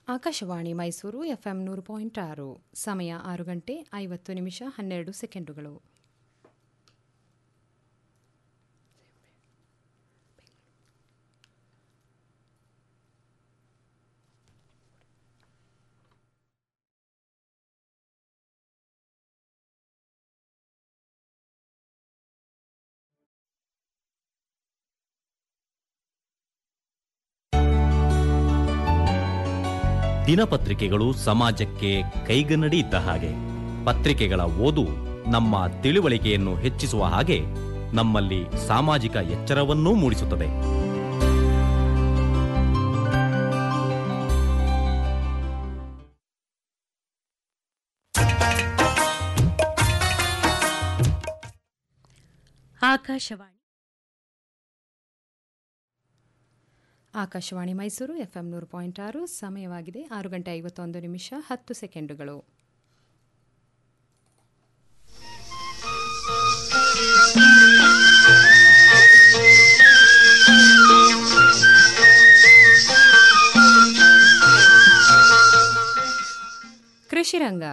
Akashvani Mysuru FM ನೂರು point ಆರು ಸಮಯ ಆರು ಗಂಟೆ ಐವತ್ತು ನಿಮಿಷ ಹನ್ನೆರಡು ಸೆಕೆಂಡುಗಳು ದಿನಪತ್ರಿಕೆಗಳು ಸಮಾಜಕ್ಕೆ ಕೈಗನ್ನಡಿ ಇದ್ದ ಹಾಗೆ ಪತ್ರಿಕೆಗಳ ಓದು ನಮ್ಮ ತಿಳುವಳಿಕೆಯನ್ನು ಹೆಚ್ಚಿಸುವ ಹಾಗೆ ನಮ್ಮಲ್ಲಿ ಸಾಮಾಜಿಕ ಎಚ್ಚರವನ್ನೂ ಮೂಡಿಸುತ್ತದೆ ಆಕಾಶವಾಣಿ ಆಕಾಶವಾಣಿ ಮೈಸೂರು ಎಫ್ಎಂ ನೂರು ಪಾಯಿಂಟ್ ಆರು ಸಮಯವಾಗಿದೆ ಆರು ಗಂಟೆ ಐವತ್ತೊಂದು ನಿಮಿಷ ಹತ್ತು ಸೆಕೆಂಡುಗಳು ಕೃಷಿ ರಂಗ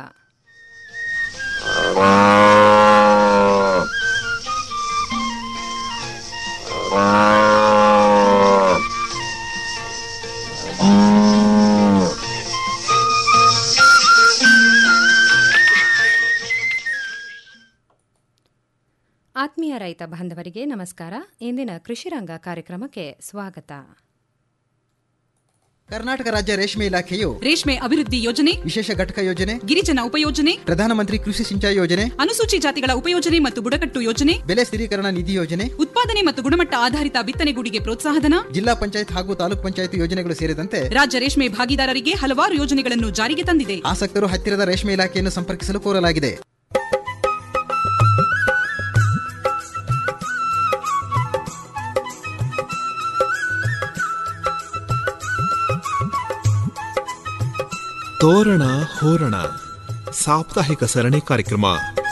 ಆತ್ಮೀಯ ರೈತ ಬಾಂಧವರಿಗೆ ನಮಸ್ಕಾರ ಇಂದಿನ ಕೃಷಿ ರಂಗ ಕಾರ್ಯಕ್ರಮಕ್ಕೆ ಸ್ವಾಗತ ಕರ್ನಾಟಕ ರಾಜ್ಯ ರೇಷ್ಮೆ ಇಲಾಖೆಯು ರೇಷ್ಮೆ ಅಭಿವೃದ್ಧಿ ಯೋಜನೆ ವಿಶೇಷ ಘಟಕ ಯೋಜನೆ ಗಿರಿಜನ ಉಪಯೋಜನೆ ಪ್ರಧಾನಮಂತ್ರಿ ಕೃಷಿ ಸಿಂಚಾಯಿ ಯೋಜನೆ ಅನುಸೂಚಿ ಜಾತಿಗಳ ಉಪಯೋಜನೆ ಮತ್ತು ಬುಡಕಟ್ಟು ಯೋಜನೆ ಬೆಲೆ ಸ್ಥಿರೀಕರಣ ನಿಧಿ ಯೋಜನೆ ಉತ್ಪಾದನೆ ಮತ್ತು ಗುಣಮಟ್ಟ ಆಧಾರಿತ ಬಿತ್ತನೆಗೂಡಿಗೆ ಪ್ರೋತ್ಸಾಹಧನ ಜಿಲ್ಲಾ ಪಂಚಾಯತ್ ಹಾಗೂ ತಾಲೂಕ್ ಪಂಚಾಯತ್ ಯೋಜನೆಗಳು ಸೇರಿದಂತೆ ರಾಜ್ಯ ರೇಷ್ಮೆ ಭಾಗಿದಾರರಿಗೆ ಹಲವಾರು ಯೋಜನೆಗಳನ್ನು ಜಾರಿಗೆ ತಂದಿದೆ ಆಸಕ್ತರು ಹತ್ತಿರದ ರೇಷ್ಮೆ ಇಲಾಖೆಯನ್ನು ಸಂಪರ್ಕಿಸಲು ಕೋರಲಾಗಿದೆ ತೋರಣ ಹೋರಣ ಸಾಪ್ತಾಹಿಕ ಸರಣಿ ಕಾರ್ಯಕ್ರಮ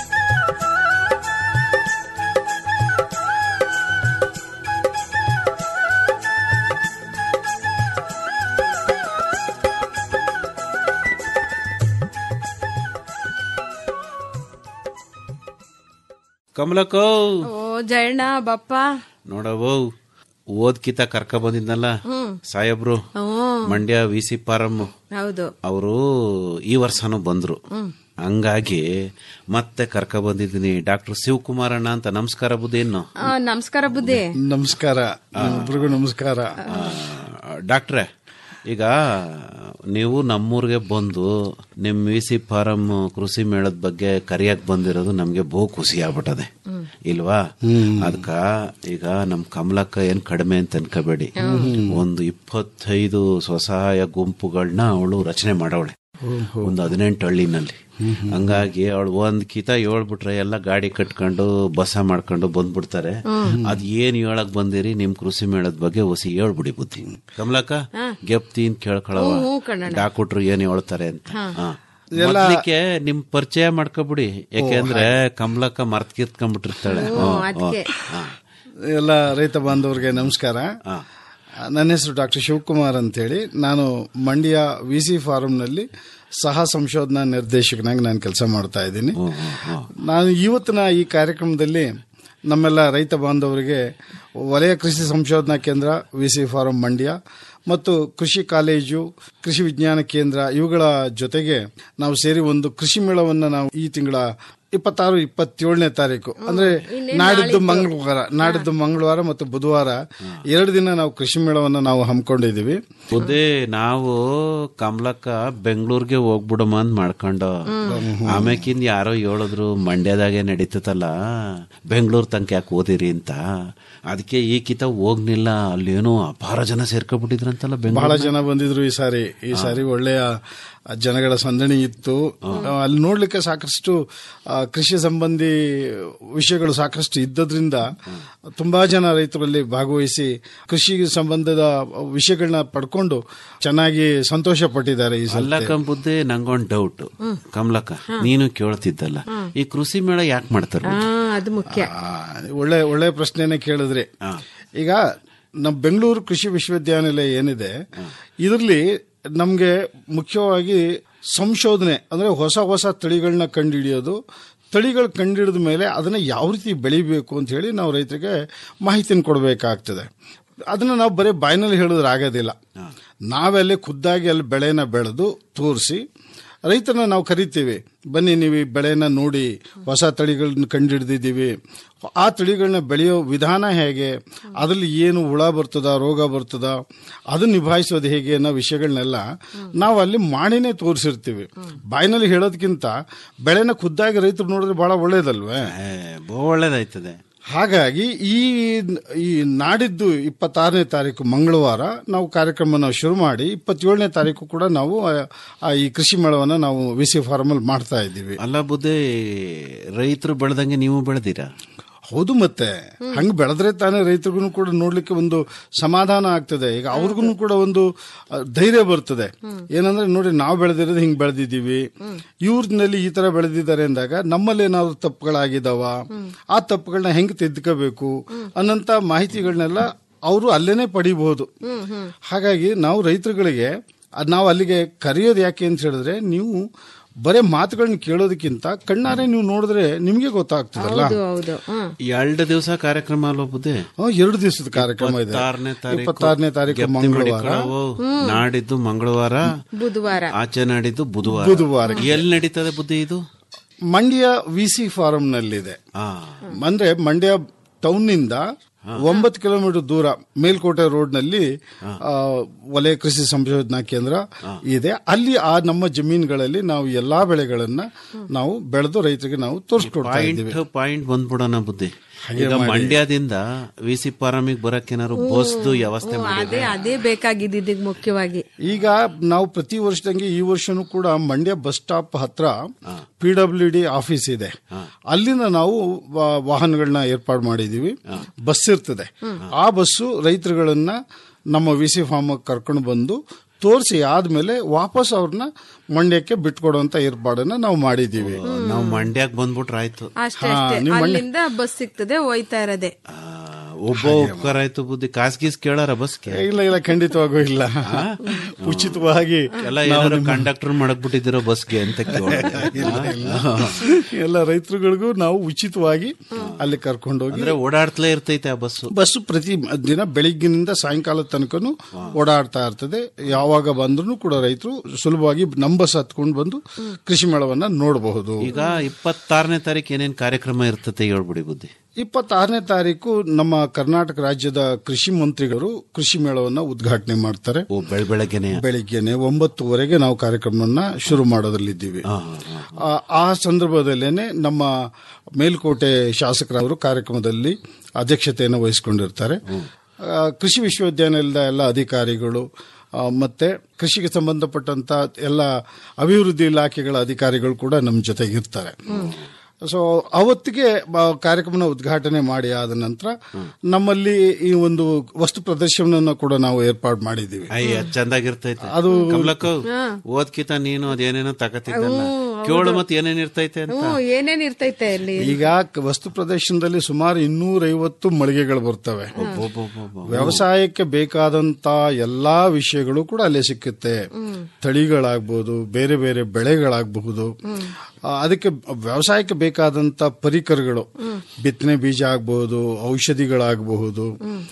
ಕಮಲಕ್ಕೋ ಓ ಜಯಣ್ಣ ಬಪ್ಪ ನೋಡವೋ ಓದ್ಕಿತ ಕರ್ಕ ಬಂದಿದ್ನಲ್ಲ ಸಾಹೇಬ್ರು ಮಂಡ್ಯ ವಿ ಸಿ ಪಾರಮ್ ಹೌದು ಅವರು ಈ ವರ್ಷನೂ ಬಂದ್ರು ಹಂಗಾಗಿ ಮತ್ತೆ ಕರ್ಕ ಬಂದಿದ್ದೀನಿ ಡಾಕ್ಟರ್ ಶಿವಕುಮಾರಣ್ಣ ಅಂತ ನಮಸ್ಕಾರ ಬುದ್ಧೇನು ಆ, ನಮಸ್ಕಾರ ಬುದ್ಧಿ ನಮಸ್ಕಾರ ಇಬ್ರಿಗೂ ನಮಸ್ಕಾರ ಡಾಕ್ಟ್ರೆ ಈಗ ನೀವು ನಮ್ಮೂರಿಗೆ ಬಂದು ನಿಮ್ ವಿ ಸಿ ಫಾರಂ ಕೃಷಿ ಮೇಳದ ಬಗ್ಗೆ ಕರಿಯಕ್ ಬಂದಿರೋದು ನಮ್ಗೆ ಬಹು ಖುಷಿ ಆಗ್ಬಿಟ್ಟದೆ ಇಲ್ವಾ ಅದಕ್ಕ ಈಗ ನಮ್ ಕಮಲಕ್ಕ ಏನ್ ಕಡಿಮೆ ಅಂತ ಅನ್ಕೋಬೇಡಿ ಒಂದು ಇಪ್ಪತ್ತೈದು ಸ್ವಸಹಾಯ ಗುಂಪುಗಳನ್ನ ಅವಳು ರಚನೆ ಮಾಡವಳೆ ಒಂದು ಹದಿನೆಂಟು ಹಳ್ಳಿನಲ್ಲಿ ಹಂಗಾಗಿ ಅವಳು ಒಂದ್ ಕಿತ ಹೇಳ್ಬಿಟ್ರೆ ಎಲ್ಲ ಗಾಡಿ ಕಟ್ಕೊಂಡು ಬಸ ಮಾಡ್ಕೊಂಡು ಬಂದ್ಬಿಡ್ತಾರೆ ಅದ್ ಏನ್ ಹೇಳಕ್ ಬಂದಿರಿ ನಿಮ್ ಕೃಷಿ ಮೇಳದ ಬಗ್ಗೆ ಹೊಸಿ ಹೇಳ್ಬಿಡಿ ಬುದ್ಧಿ ಕಮಲಕ್ಕ ಗೆಪ್ತೀನ್ ಕೇಳ್ಕೊಳವ ಡಾಕ್ಟ್ರು ಏನ್ ಹೇಳ್ತಾರೆ ಅಂತ ಹಾ. ಮೊದ್ಲಿಕ್ಕೆ ನಿಮ್ ಪರಿಚಯ ಮಾಡ್ಕೊಬಿಡಿ ಯಾಕೆಂದ್ರೆ ಕಮಲಕ್ಕ ಮರ್ತ್ ಕಿತ್ಕೊಂಡ್ಬಿಟ್ಟಿರ್ತಾಳೆ ಎಲ್ಲ ರೈತ ಬಾಂಧವರಿಗೆ ನಮಸ್ಕಾರ ನನ್ನ ಹೆಸರು ಡಾಕ್ಟರ್ ಶಿವಕುಮಾರ್ ಅಂತೇಳಿ ನಾನು ಮಂಡ್ಯ ವಿ ಸಿ ಫಾರಂನಲ್ಲಿ ಸಹ ಸಂಶೋಧನಾ ನಿರ್ದೇಶಕನಾಗಿ ನಾನು ಕೆಲಸ ಮಾಡ್ತಾ ಇದ್ದೀನಿ ನಾನು ಇವತ್ತಿನ ಈ ಕಾರ್ಯಕ್ರಮದಲ್ಲಿ ನಮ್ಮೆಲ್ಲ ರೈತ ಬಾಂಧವರಿಗೆ ವಲಯ ಕೃಷಿ ಸಂಶೋಧನಾ ಕೇಂದ್ರ ವಿ ಸಿ ಫಾರಂ ಮಂಡ್ಯ ಮತ್ತು ಕೃಷಿ ಕಾಲೇಜು ಕೃಷಿ ವಿಜ್ಞಾನ ಕೇಂದ್ರ ಇವುಗಳ ಜೊತೆಗೆ ನಾವು ಸೇರಿ ಒಂದು ಕೃಷಿ ಮೇಳವನ್ನು ನಾವು ಈ ತಿಂಗಳ ಇಪ್ಪತ್ತಾರು ಇಪ್ಪತ್ತೇಳನೇ ತಾರೀಕು ಅಂದ್ರೆ ನಾಡಿದ್ದು ಮಂಗಳವಾರ ನಾಡಿದ್ದು ಮಂಗಳವಾರ ಮತ್ತು ಬುಧವಾರ ಎರಡು ದಿನ ನಾವು ಕೃಷಿ ಮೇಳವನ್ನು ನಾವು ಹಮ್ಮಿಕೊಂಡಿದ್ದೀವಿ ಬುದ್ಧಿ ನಾವು ಕಮಲಕ್ಕ ಬೆಂಗಳೂರಿಗೆ ಹೋಗ್ಬಿಡಮ್ಮ ಅಂತ ಮಾಡ್ಕೊಂಡು ಆಮೇಕಿಂದ ಯಾರೋ ಹೇಳಿದ್ರು ಮಂಡ್ಯದಾಗೆ ನಡೀತದಲ್ಲ ಬೆಂಗಳೂರು ತನಕ ಯಾಕೆ ಓದಿರಿ ಅಂತ ಅದಕ್ಕೆ ಈ ಕಿತ ಹೋಗ್ನಿಲ್ಲ ಅಲ್ಲೇನೋ ಅಪಾರ ಜನ ಸೇರ್ಕೊಬಿಟ್ಟಿದ್ರಂತಲ್ಲ ಬಹಳ ಬೆಂಗಳೂರು ಜನ ಬಂದಿದ್ರು ಈ ಸಾರಿ ಈ ಸಾರಿ ಒಳ್ಳೆಯ ಜನಗಳ ಸಂದಣಿ ಇತ್ತು ಅಲ್ಲಿ ನೋಡ್ಲಿಕ್ಕೆ ಸಾಕಷ್ಟು ಆ, ಕೃಷಿ ಸಂಬಂಧಿ ವಿಷಯಗಳು ಸಾಕಷ್ಟು ಇದ್ದದ್ರಿಂದ ತುಂಬಾ ಜನ ರೈತರಲ್ಲಿ ಭಾಗವಹಿಸಿ ಕೃಷಿ ಸಂಬಂಧದ ವಿಷಯಗಳನ್ನ ಪಡ್ಕೊಂಡು ಚೆನ್ನಾಗಿ ಸಂತೋಷ ಪಟ್ಟಿದ್ದಾರೆ ಈ ಸಲ ಅಲ್ಲ ಬುದ್ಧಿ ನಂಗೊಂದ್ ಡೌಟ್ ಕಮಲಕ್ಕ ನೀನು ಕೇಳ್ತಿದ್ದಲ್ಲ ಈ ಕೃಷಿ ಮೇಳ ಯಾಕೆ ಮಾಡ್ತಾರೆ ಆ, ಅದು ಮುಖ್ಯ ಆ, ಒಳ್ಳೆ ಒಳ್ಳೆ ಪ್ರಶ್ನೆನೆ ಕೇಳಿದ್ರಿ ಈಗ ನಮ್ಮ ಬೆಂಗಳೂರು ಕೃಷಿ ವಿಶ್ವವಿದ್ಯಾನಿಲಯ ಏನಿದೆ ಇದರಲ್ಲಿ ನಮಗೆ ಮುಖ್ಯವಾಗಿ ಸಂಶೋಧನೆ ಅಂದ್ರೆ ಹೊಸ ಹೊಸ ತಳಿಗಳನ್ನ ಕಂಡುಹಿಡಿಯೋದು ತಳಿಗಳು ಕಂಡುಹಿಡಿದ ಮೇಲೆ ಅದನ್ನ ಯಾವ ರೀತಿ ಬೆಳಿಬೇಕು ಅಂತ ಹೇಳಿ ನಾವು ರೈತರಿಗೆ ಮಾಹಿತಿಯನ್ನು ಕೊಡಬೇಕಾಗ್ತದೆ ಅದನ್ನ ನಾವು ಬರೀ ಬಾಯಿನಲ್ಲಿ ಹೇಳಿದ್ರೆ ಆಗೋದಿಲ್ಲ ನಾವಲ್ಲಿ ಖುದ್ದಾಗಿ ಅಲ್ಲಿ ಬೆಳೆನ ಬೆಳೆದು ತೋರಿಸಿ ರೈತರನ್ನ ನಾವು ಕರಿತೀವಿ ಬನ್ನಿ ನೀವು ಈ ಬೆಳೆನ ನೋಡಿ ಹೊಸ ತಳಿಗಳನ್ನ ಕಂಡುಹಿಡಿದಿದ್ದೀವಿ ಆ ತಳಿಗಳನ್ನ ಬೆಳೆಯೋ ವಿಧಾನ ಹೇಗೆ ಅದರಲ್ಲಿ ಏನು ಹುಳ ಬರ್ತದ ರೋಗ ಬರ್ತದ ಅದನ್ನ ನಿಭಾಯಿಸೋದು ಹೇಗೆ ಅನ್ನೋ ವಿಷಯಗಳನ್ನೆಲ್ಲ ನಾವು ಅಲ್ಲಿ ಮಾಡಿನೇ ತೋರಿಸಿರ್ತೀವಿ ಬಾಯಿನಲ್ಲಿ ಹೇಳೋದಕ್ಕಿಂತ ಬೆಳೆನ ಖುದ್ದಾಗಿ ರೈತರು ನೋಡಿದ್ರೆ ಬಹಳ ಒಳ್ಳೇದಲ್ವೇ ಏ, ಬಹು ಒಳ್ಳೇದಾಯ್ತದೆ ಹಾಗಾಗಿ ಈ ಈ ನಾಡಿದ್ದು ಇಪ್ಪತ್ತಾರನೇ ತಾರೀಕು ಮಂಗಳವಾರ ನಾವು ಕಾರ್ಯಕ್ರಮನ ಶುರು ಮಾಡಿ ಇಪ್ಪತ್ತೇಳನೇ ತಾರೀಕು ಕೂಡ ನಾವು ಆ- ಆ ಈ ಕೃಷಿ ಮೇಳವನ್ನ ನಾವು ವಿ ಸಿ ಫಾರ್ಮ್ ಅಲ್ಲಿ ಮಾಡ್ತಾ ಇದ್ದೀವಿ ಅಲ್ಲ ಬುದ್ಧಿ ರೈತರು ಬೆಳೆದಂಗೆ ನೀವು ಬೆಳೆದಿರಾ ಹೌದು ಮತ್ತೆ ಹಂಗ್ ಬೆಳೆದ್ರೆ ತಾನೇ ರೈತರಿಗೂ ಕೂಡ ನೋಡ್ಲಿಕ್ಕೆ ಒಂದು ಸಮಾಧಾನ ಆಗ್ತದೆ ಈಗ ಅವ್ರಿಗೂ ಕೂಡ ಒಂದು ಆ, ಧೈರ್ಯ ಬರ್ತದೆ ಏನಂದ್ರೆ ನೋಡಿ ನಾವು ಬೆಳೆದಿರೋದು ಹಿಂಗ್ ಬೆಳೆದಿದ್ದೀವಿ ಇವ್ರನಲ್ಲಿ ಈ ತರ ಬೆಳೆದಿದ್ದಾರೆ ಅಂದಾಗ ನಮ್ಮಲ್ಲಿ ಏನಾದ್ರು ತಪ್ಪುಗಳಾಗಿದಾವ ಆ ತಪ್ಪುಗಳನ್ನ ಹೆಂಗ್ ತಿದ್ಕೋಬೇಕು ಅನ್ನಂತ ಮಾಹಿತಿಗಳನ್ನೆಲ್ಲ ಅವರು ಅಲ್ಲೇನೆ ಪಡಿಬಹುದು ಹಾಗಾಗಿ ನಾವು ರೈತರುಗಳಿಗೆ ಅದ್ ನಾವು ಅಲ್ಲಿಗೆ ಕರೆಯೋದು ಯಾಕೆ ಅಂತ ಹೇಳಿದ್ರೆ ನೀವು ಬರೇ ಮಾತುಗಳನ್ನ ಕೇಳೋದಕ್ಕಿಂತ ಕಣ್ಣಾರೆ ನೀವು ನೋಡಿದ್ರೆ ನಿಮ್ಗೆ ಗೊತ್ತಾಗ್ತದಲ್ಲ ಹೌದು ಹೌದು ಹ್ಮ್ ಎರಡು ದಿವಸ ಕಾರ್ಯಕ್ರಮ ಅಲ್ವಾ ಬುದ್ಧಿ ಹ್ಮ್, ಎರಡು ದಿವಸದ ಕಾರ್ಯಕ್ರಮ ಇದೆ ಇಪ್ಪತ್ತಾರನೇ ತಾರೀಕು ಇಪ್ಪತ್ತಾರನೇ ತಾರೀಕು ಗೆಪ್ತಿ ಮಂಗಳವಾರ ಮಡಿಕಳವು, ನಾಡಿದ್ದು ಮಂಗಳವಾರ ಬುಧವಾರ ಆಚೆ ನಾಡಿದ್ದು ಬುಧವಾರ ಬುಧವಾರ ಎಲ್ಲಿ ನಡೀತದೆ ಬುದ್ಧಿ ಇದು ಮಂಡ್ಯ ವಿ ಸಿ ಫಾರಂ ನಲ್ಲಿದೆ ಆ ಅಂದ್ರೆ ಮಂಡ್ಯ ಟೌನ್ ನಿಂದ ಒಂಬತ್ತು ಕಿಲೋಮೀಟರ್ ದೂರ ಮೇಲ್ಕೋಟೆ ರೋಡ್ ನಲ್ಲಿ ಆ, ವಲಯ ಕೃಷಿ ಸಂಶೋಧನಾ ಕೇಂದ್ರ ಇದೆ ಅಲ್ಲಿ ಆ ನಮ್ಮ ಜಮೀನುಗಳಲ್ಲಿ ನಾವು ಎಲ್ಲಾ ಬೆಳೆಗಳನ್ನ ನಾವು ಬೆಳೆದು ರೈತರಿಗೆ ನಾವು ತೋರಿಸ್ಕೊಡ್ತಾ ಇದ್ದೀವಿ ಪಾಯಿಂಟ್ ಪಾಯಿಂಟ್ ಬಂದ್ಬಿಡೋಣ ಬುದ್ಧಿ ಈಗ ಮಂಡ್ಯದಿಂದ ವಿ ಸಿ ಪಾರಮಿಗೆ ಬರಕ್ಕೇನಾದ್ರು ಬಸ್ದು ವ್ಯವಸ್ಥೆ ಮಾಡಿ ಅದೇ ಅದೇ ಬೇಕಾಗಿದ್ದಿದ್ದು ಮುಖ್ಯವಾಗಿ ಈಗ ನಾವು ಪ್ರತಿ ವರ್ಷದಂಗೆ ಈ ವರ್ಷನೂ ಕೂಡ ಮಂಡ್ಯ ಬಸ್ ಸ್ಟಾಪ್ ಹತ್ರ ಪಿ ಡಬ್ಲ್ಯೂ ಡಿ ಆಫೀಸ್ ಇದೆ ಅಲ್ಲಿಂದ ನಾವು ವಾ- ವಾಹನಗಳನ್ನ ಏರ್ಪಾಡು ಮಾಡಿದೀವಿ ಬಸ್ ಇರ್ತದೆ ಆ ಬಸ್ಸು ರೈತರುಗಳನ್ನ ನಮ್ಮ ವಿ ಸಿ ಫಾರ್ಮ್ ಕರ್ಕೊಂಡು ಬಂದು ತೋರಿಸಿ ಆದ್ಮೇಲೆ ವಾಪಸ್ ಅವ್ರನ್ನ ಮಂಡ್ಯಕ್ಕೆ ಬಿಟ್ಕೊಡುವಂತ ಏರ್ಪಾಡನ್ನ ನಾವು ಮಾಡಿದೀವಿ ನಾವು ಮಂಡ್ಯಕ್ಕೆ ಬಂದ್ಬಿಟ್ರೆ ಆಯ್ತು ಅಷ್ಟೇ ಅಷ್ಟೇ ಅಲ್ಲಿಂದ ಬಸ್ ಸಿಗ್ತದೆ ಹೋಯ್ತಾ ಇರೋದೆ ಆ, ಒಬ್ಬ ಉಪಕಾರ ಆಯ್ತು ಬುದ್ಧಿ ಕಾಸ್ ಗೀಸ್ ಕೇಳಾರ ಬಸ್ಗೆ ಇಲ್ಲ ಇಲ್ಲ ಖಂಡಿತವಾಗೂ ಇಲ್ಲ ಉಚಿತವಾಗಿ ಎಲ್ಲ ಏನಾದ್ರು ಕಂಡಕ್ಟರ್ ಮಾಡಕ್ಬಿಟ್ಟಿದಿರೋ ಬಸ್ಗೆ ಅಂತ ಕೇಳಿದೆ. ಎಲ್ಲ ರೈತರುಗಳಿಗೂ ನಾವು ಉಚಿತವಾಗಿ ಅಲ್ಲಿ ಕರ್ಕೊಂಡೋಗಿ ಅಂದ್ರೆ ಓಡಾಡ್ತಲೇ ಇರ್ತೈತೆ ಆ ಬಸ್ಸು ಬಸ್ಸು ಪ್ರತಿ ದಿನ ಬೆಳಿಗ್ಗಿನಿಂದ ಸಾಯಂಕಾಲ ತನಕನು ಓಡಾಡ್ತಾ ಇರ್ತದೆ ಯಾವಾಗ ಬಂದ್ರು ಕೂಡ ರೈತರು ಸುಲಭವಾಗಿ ನಮ್ಮ ಬಸ್ ಹತ್ಕೊಂಡು ಬಂದು ಕೃಷಿ ಮೇಳವನ್ನ ನೋಡಬಹುದು ಈಗ ಇಪ್ಪತ್ತಾರನೇ ತಾರೀಕು ಏನೇನ್ ಕಾರ್ಯಕ್ರಮ ಇರ್ತತೆ ಹೇಳ್ಬಿಡಿ ಬುದ್ಧಿ ಇಪ್ಪತ್ತಾರನೇ ತಾರೀಕು ನಮ್ಮ ಕರ್ನಾಟಕ ರಾಜ್ಯದ ಕೃಷಿ ಮಂತ್ರಿಗಳು ಕೃಷಿ ಮೇಳವನ್ನ ಉದ್ಘಾಟನೆ ಮಾಡ್ತಾರೆ ಓ ಬೆಳ ಬೆಳಗ್ಗೆನೆ ಬೆಳಿಗ್ಗೆನೆ ಒಂಬತ್ತುವರೆಗೆ ನಾವು ಕಾರ್ಯಕ್ರಮವನ್ನ ಶುರು ಮಾಡೋದ್ರಲ್ಲಿದ್ದೀವಿ ಆ- ಆ ಸಂದರ್ಭದಲ್ಲೇನೆ ನಮ್ಮ ಮೇಲ್ಕೋಟೆ ಶಾಸಕರವರು ಕಾರ್ಯಕ್ರಮದಲ್ಲಿ ಅಧ್ಯಕ್ಷತೆಯನ್ನು ವಹಿಸಿಕೊಂಡಿರ್ತಾರೆ ಆ, ಕೃಷಿ ವಿಶ್ವವಿದ್ಯಾನಿಲಯದ ಎಲ್ಲ ಅಧಿಕಾರಿಗಳು ಆ, ಮತ್ತೆ ಕೃಷಿಗೆ ಸಂಬಂಧಪಟ್ಟಂತ ಎಲ್ಲ ಅಭಿವೃದ್ಧಿ ಇಲಾಖೆಗಳ ಅಧಿಕಾರಿಗಳು ಕೂಡ ನಮ್ಮ ಜೊತೆಗಿರ್ತಾರೆ ಸೊ ಅವತ್ತಿಗೆ ಬ- ಕಾರ್ಯಕ್ರಮನ ಉದ್ಘಾಟನೆ ಮಾಡಿ ಆದ ನಂತರ ನಮ್ಮಲ್ಲಿ ಈ ಒಂದು ವಸ್ತು ಪ್ರದರ್ಶನವನ್ನು ಕೂಡ ನಾವು ಏರ್ಪಾಡು ಮಾಡಿದ್ದೀವಿ ಅಯ್ಯ ಚಂದಾಗಿರ್ತೈತೆ ಅದು ಕಮಲಕ್ಕ ಓದ್ಕಿತ ನೀನು ಅದೇನೇನೋ ತಗತಿದ್ದಲ್ಲ ಕೇಳು ಮತ್ತೆ ಏನೇನ್ ಇರ್ತೈತೆ ಅಂತ ಹ್ಮ್ ಏನೇನ್ ಇರ್ತೈತೆ ಅಲ್ಲಿ ಈಗ ಕ- ವಸ್ತು ಪ್ರದರ್ಶನದಲ್ಲಿ ಸುಮಾರು ಇನ್ನೂರೈವತ್ತು ಮಳಿಗೆಗಳು ಬರ್ತವೆ ವ್ಯವಸಾಯಕ್ಕೆ ಬೇಕಾದಂತ ಎಲ್ಲಾ ವಿಷಯಗಳು ಕೂಡ ಅಲ್ಲೇ ಸಿಕ್ಕುತ್ತೆ ತಳಿಗಳಾಗ್ಬೋದು ಬೇರೆ ಬೇರೆ ಬೆಳೆಗಳಾಗಬಹುದು ಅದಕ್ಕೆ ವ್ಯವಸಾಯಕ್ಕೆ ಬೇಕಾದಂತ ಪರಿಕರಗಳು ಬಿತ್ತನೆ ಬೀಜ ಆಗ್ಬಹುದು ಔಷಧಿಗಳಾಗಬಹುದು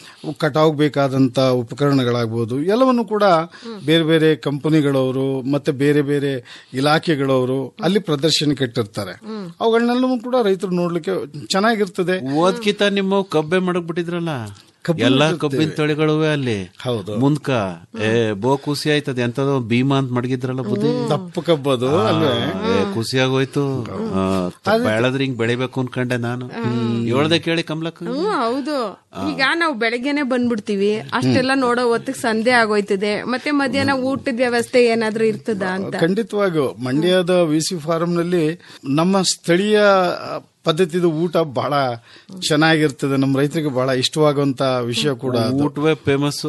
ಕಟಾವ್ ಬೇಕಾದಂತ ಉಪಕರಣಗಳಾಗಬಹುದು ಎಲ್ಲವನ್ನು ಕೂಡ ಬೇರೆ ಬೇರೆ ಕಂಪನಿಗಳವರು ಮತ್ತೆ ಬೇರೆ ಬೇರೆ ಇಲಾಖೆಗಳವರು ಅಲ್ಲಿ ಪ್ರದರ್ಶನಕ್ಕೆ ಇಟ್ಟಿರ್ತಾರೆ ಅವುಗಳನ್ನೆಲ್ಲವೂ ಕೂಡ ರೈತರು ನೋಡ್ಲಿಕ್ಕೆ ಚೆನ್ನಾಗಿರ್ತದೆ ಓದ್ಕಿತ ನಿಮ್ಮ ಕಬ್ಬೆ ಮಾಡಕ್ಬಿಟ್ಟಿದ್ರಲ್ಲ ಎಲ್ಲಾ ಕಬ್ಬಿನ ತಳಿಗಳುವೆ ಅಲ್ಲಿ ಹೌದು. ಮುಂದ್ಕ ಏ ಬೋ ಖುಷಿ ಆಯ್ತದೆ ಎಂತದೋ ಭೀಮಾ ಅಂತ ಮಡಗಿದ್ರಲ್ಲ ಬುದ್ಧಿ ದಪ್ಪ ಕಬ್ಬದು ಅಲ್ವೇ ಏ, ಖುಷಿ ಆಗೋಯ್ತು ಆ, ತ- ಬೆಳೆದ್ರೆ ಹಿಂಗ್ ಬೆಳಿಬೇಕು ಅನ್ಕೊಂಡೆ ನಾನು ಹೇಳ್ದೆ ಕೇಳಿ ಕಮಲಕ್ಕ ಹ್ಮ್ ಹೌದು ಈಗ ನಾವು ಬೆಳಗ್ಗೆನೆ ಬಂದ್ಬಿಡ್ತೀವಿ ಅಷ್ಟೆಲ್ಲ ನೋಡೋ ಹೊತ್ತಿಗೆ ಸಂಧೆ ಆಗೋಯ್ತದೆ ಮತ್ತೆ ಮಧ್ಯಾಹ್ನ ಊಟದ ವ್ಯವಸ್ಥೆ ಏನಾದ್ರೂ ಇರ್ತದ ಅಂತ ಖಂಡಿತವಾಗಿಯೂ ಮಂಡ್ಯದ ವಿ ಸಿ ಫಾರಂನಲ್ಲಿ ನಮ್ಮ ಸ್ಥಳೀಯ ಪದ್ಧತಿದು ಊಟ ಬಹಳ ಚೆನ್ನಾಗಿರ್ತದೆ ನಮ್ಮ ರೈತರಿಗೆ ಬಹಳ ಇಷ್ಟವಾಗುವಂತ ವಿಷಯ ಕೂಡ ಅದು. ಊಟವೇ ಫೇಮಸ್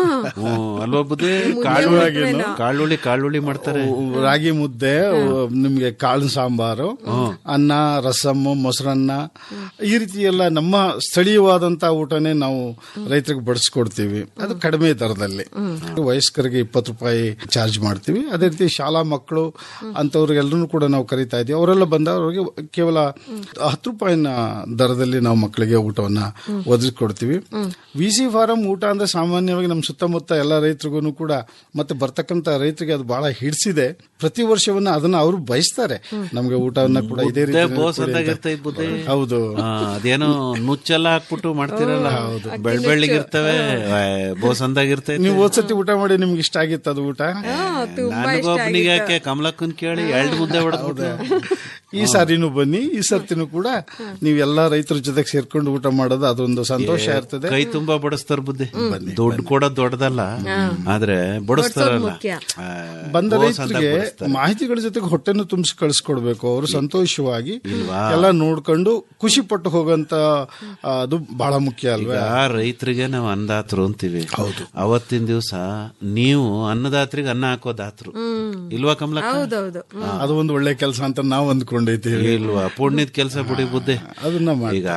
ಅಲ್ವಾ ಬುದ್ಧಿ ಕಾಳುಳ್ಳಿ ಕಾಳುಳ್ಳಿ ಕಾಳುಳ್ಳಿ ಮಾಡ್ತಾರೆ ರಾಗಿ ಮುದ್ದೆ ನಿಮ್ಗೆ ಕಾಳು ಸಾಂಬಾರು ಅನ್ನ ರಸಮ್ಮು ಮೊಸರನ್ನ ಈ ರೀತಿ ಎಲ್ಲ ನಮ್ಮ ಸ್ಥಳೀಯವಾದಂತ ಊಟನೇ ನಾವು ರೈತರಿಗೆ ಬಡಿಸ್ಕೊಡ್ತೀವಿ ಅದು ಕಡಿಮೆ ದರದಲ್ಲಿ ವಯಸ್ಕರಿಗೆ ಇಪ್ಪತ್ತು ರೂಪಾಯಿ ಚಾರ್ಜ್ ಮಾಡ್ತೀವಿ ಅದೇ ರೀತಿ ಶಾಲಾ ಮಕ್ಕಳು ಅಂತವ್ರಿಗೆಲ್ಲರೂ ಕೂಡ ನಾವು ಕರಿತಾ ಇದೀವಿ ಅವರೆಲ್ಲ ಬಂದವರಿಗೆ ಕೇವಲ ಹತ್ತು ರೂಪಾಯಿನ ದರದಲ್ಲಿ ನಾವು ಮಕ್ಕಳಿಗೆ ಊಟವನ್ನ ಒದಗಿಸ್ಕೊಡ್ತೀವಿ ವಿ ಸಿ ಫಾರಂ ಊಟ ಅಂದ್ರೆ ಸಾಮಾನ್ಯವಾಗಿ ನಮ್ಮ ಸುತ್ತಮುತ್ತ ಎಲ್ಲ ರೈತರಿಗೂ ಕೂಡ ಮತ್ತೆ ಬರ್ತಕ್ಕಂತ ರೈತರಿಗೆ ಅದು ಬಹಳ ಹಿಡಿಸಿದೆ ಪ್ರತಿ ವರ್ಷವನ್ನ ಅದನ್ನ ಅವರು ಬಯಸ್ತಾರೆ ನಮ್ಗೆ ಊಟವನ್ನ ಕೂಡ ಇದೇ ರೀತಿ ಬೋಸ್ ಅಂದಾಗಿರ್ತೈತೆ ಬುದ್ಧಿ ಹೌದು ಆ, ಅದೇನೋ ನುಚ್ಚೆಲ್ಲ ಹಾಕ್ಬಿಟ್ಟು ಮಾಡ್ತಿರಲ್ಲ ಬೆಳ್ ಬೆಳ್ಳಿಗಿರ್ತವೆ ಬೋಸ್ ಅಂದಾಗಿರ್ತೈತೆ ನೀವು ಹೋದ್ಸತಿ ಊಟ ಮಾಡಿ ನಿಮ್ಗೆ ಇಷ್ಟ ಆಗಿತ್ತು ಅದು ಊಟ ನನಗೊಬ್ಬನಿಗೆ ಯಾಕೆ ಕಮಲಕ್ಕನ್ ಕೇಳಿ ಎರಡು ಮುದ್ದೆ ಹೊಡೆದ್ಬಿಟ್ಟು ಈ ಸಾರಿನೂ ಬನ್ನಿ ಈ ಸರ್ತಿನೂ ಕೂಡ ನೀವೆಲ್ಲಾ ರೈತರ ಜೊತೆಗೆ ಸೇರ್ಕೊಂಡು ಊಟ ಮಾಡೋದು ಅದೊಂದು ಸಂತೋಷ ಇರ್ತದೆ ಕೈ ತುಂಬಾ ಬಡಿಸ್ತಾರ ಬುದ್ಧಿ ದುಡ್ಡು ಕೊಡೋದ್ ದೊಡ್ಡದಲ್ಲ ಆದ್ರೆ ಬಡಿಸ್ತಾರಲ್ಲ ಆ, ಬಂದ ಬೋಸ್ ಅಂದಾಗ ರೈತರಿಗೆ ಬಡಿಸ್ತಾರೆ. ಮಾಹಿತಿಗಳ ಜೊತೆಗೆ ಹೊಟ್ಟೆನು ತುಂಬಿಸಿ ಕಳಿಸ್ಕೊಡ್ಬೇಕು ಅವರು ಸಂತೋಷವಾಗಿ ಎಲ್ಲ ನೋಡ್ಕೊಂಡು ಖುಷಿ ಪಟ್ಟು ಹೋಗಂತ ಆ, ಅದು ಬಹಳ ಮುಖ್ಯ ಅಲ್ವಾ ಈಗ ರೈತರಿಗೆ ನಾವು ಅನ್ನದಾತರು ಅಂತೀವಿ ಹೌದು ಅವತ್ತಿನ ದಿವಸ ನೀವು ಅನ್ನದಾತ್ರಿಗೆ ಅನ್ನ ಹಾಕೋ ದಾತರು ಇಲ್ವಾ ಕಮಲಕ್ಕ ಹೌದೌದು ಅದು ಒಂದು ಒಳ್ಳೆ ಕೆಲಸ ಅಂತ ನಾವು ಅಂದ್ಕೊಂಡೈತೀವಿ ಇಲ್ವಾ ಪುಣ್ಯದ ಕೆಲಸ ಬಿಡಿ ಬುದ್ಧಿ ಅದನ್ನ ಮಾಡಿ ಈಗ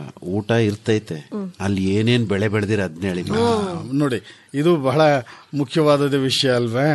ಊಟ ಇರ್ತೈತೆ ಅಲ್ಲಿ ಏನೇನ್ ಬೆಳೆ ಬೆಳೆದಿರ ಅದ್ನ ಹೇಳಿ ನೋಡಿ ಇದು ಬಹಳ ಮುಖ್ಯವಾದ ವಿಷಯ ಅಲ್ವೇ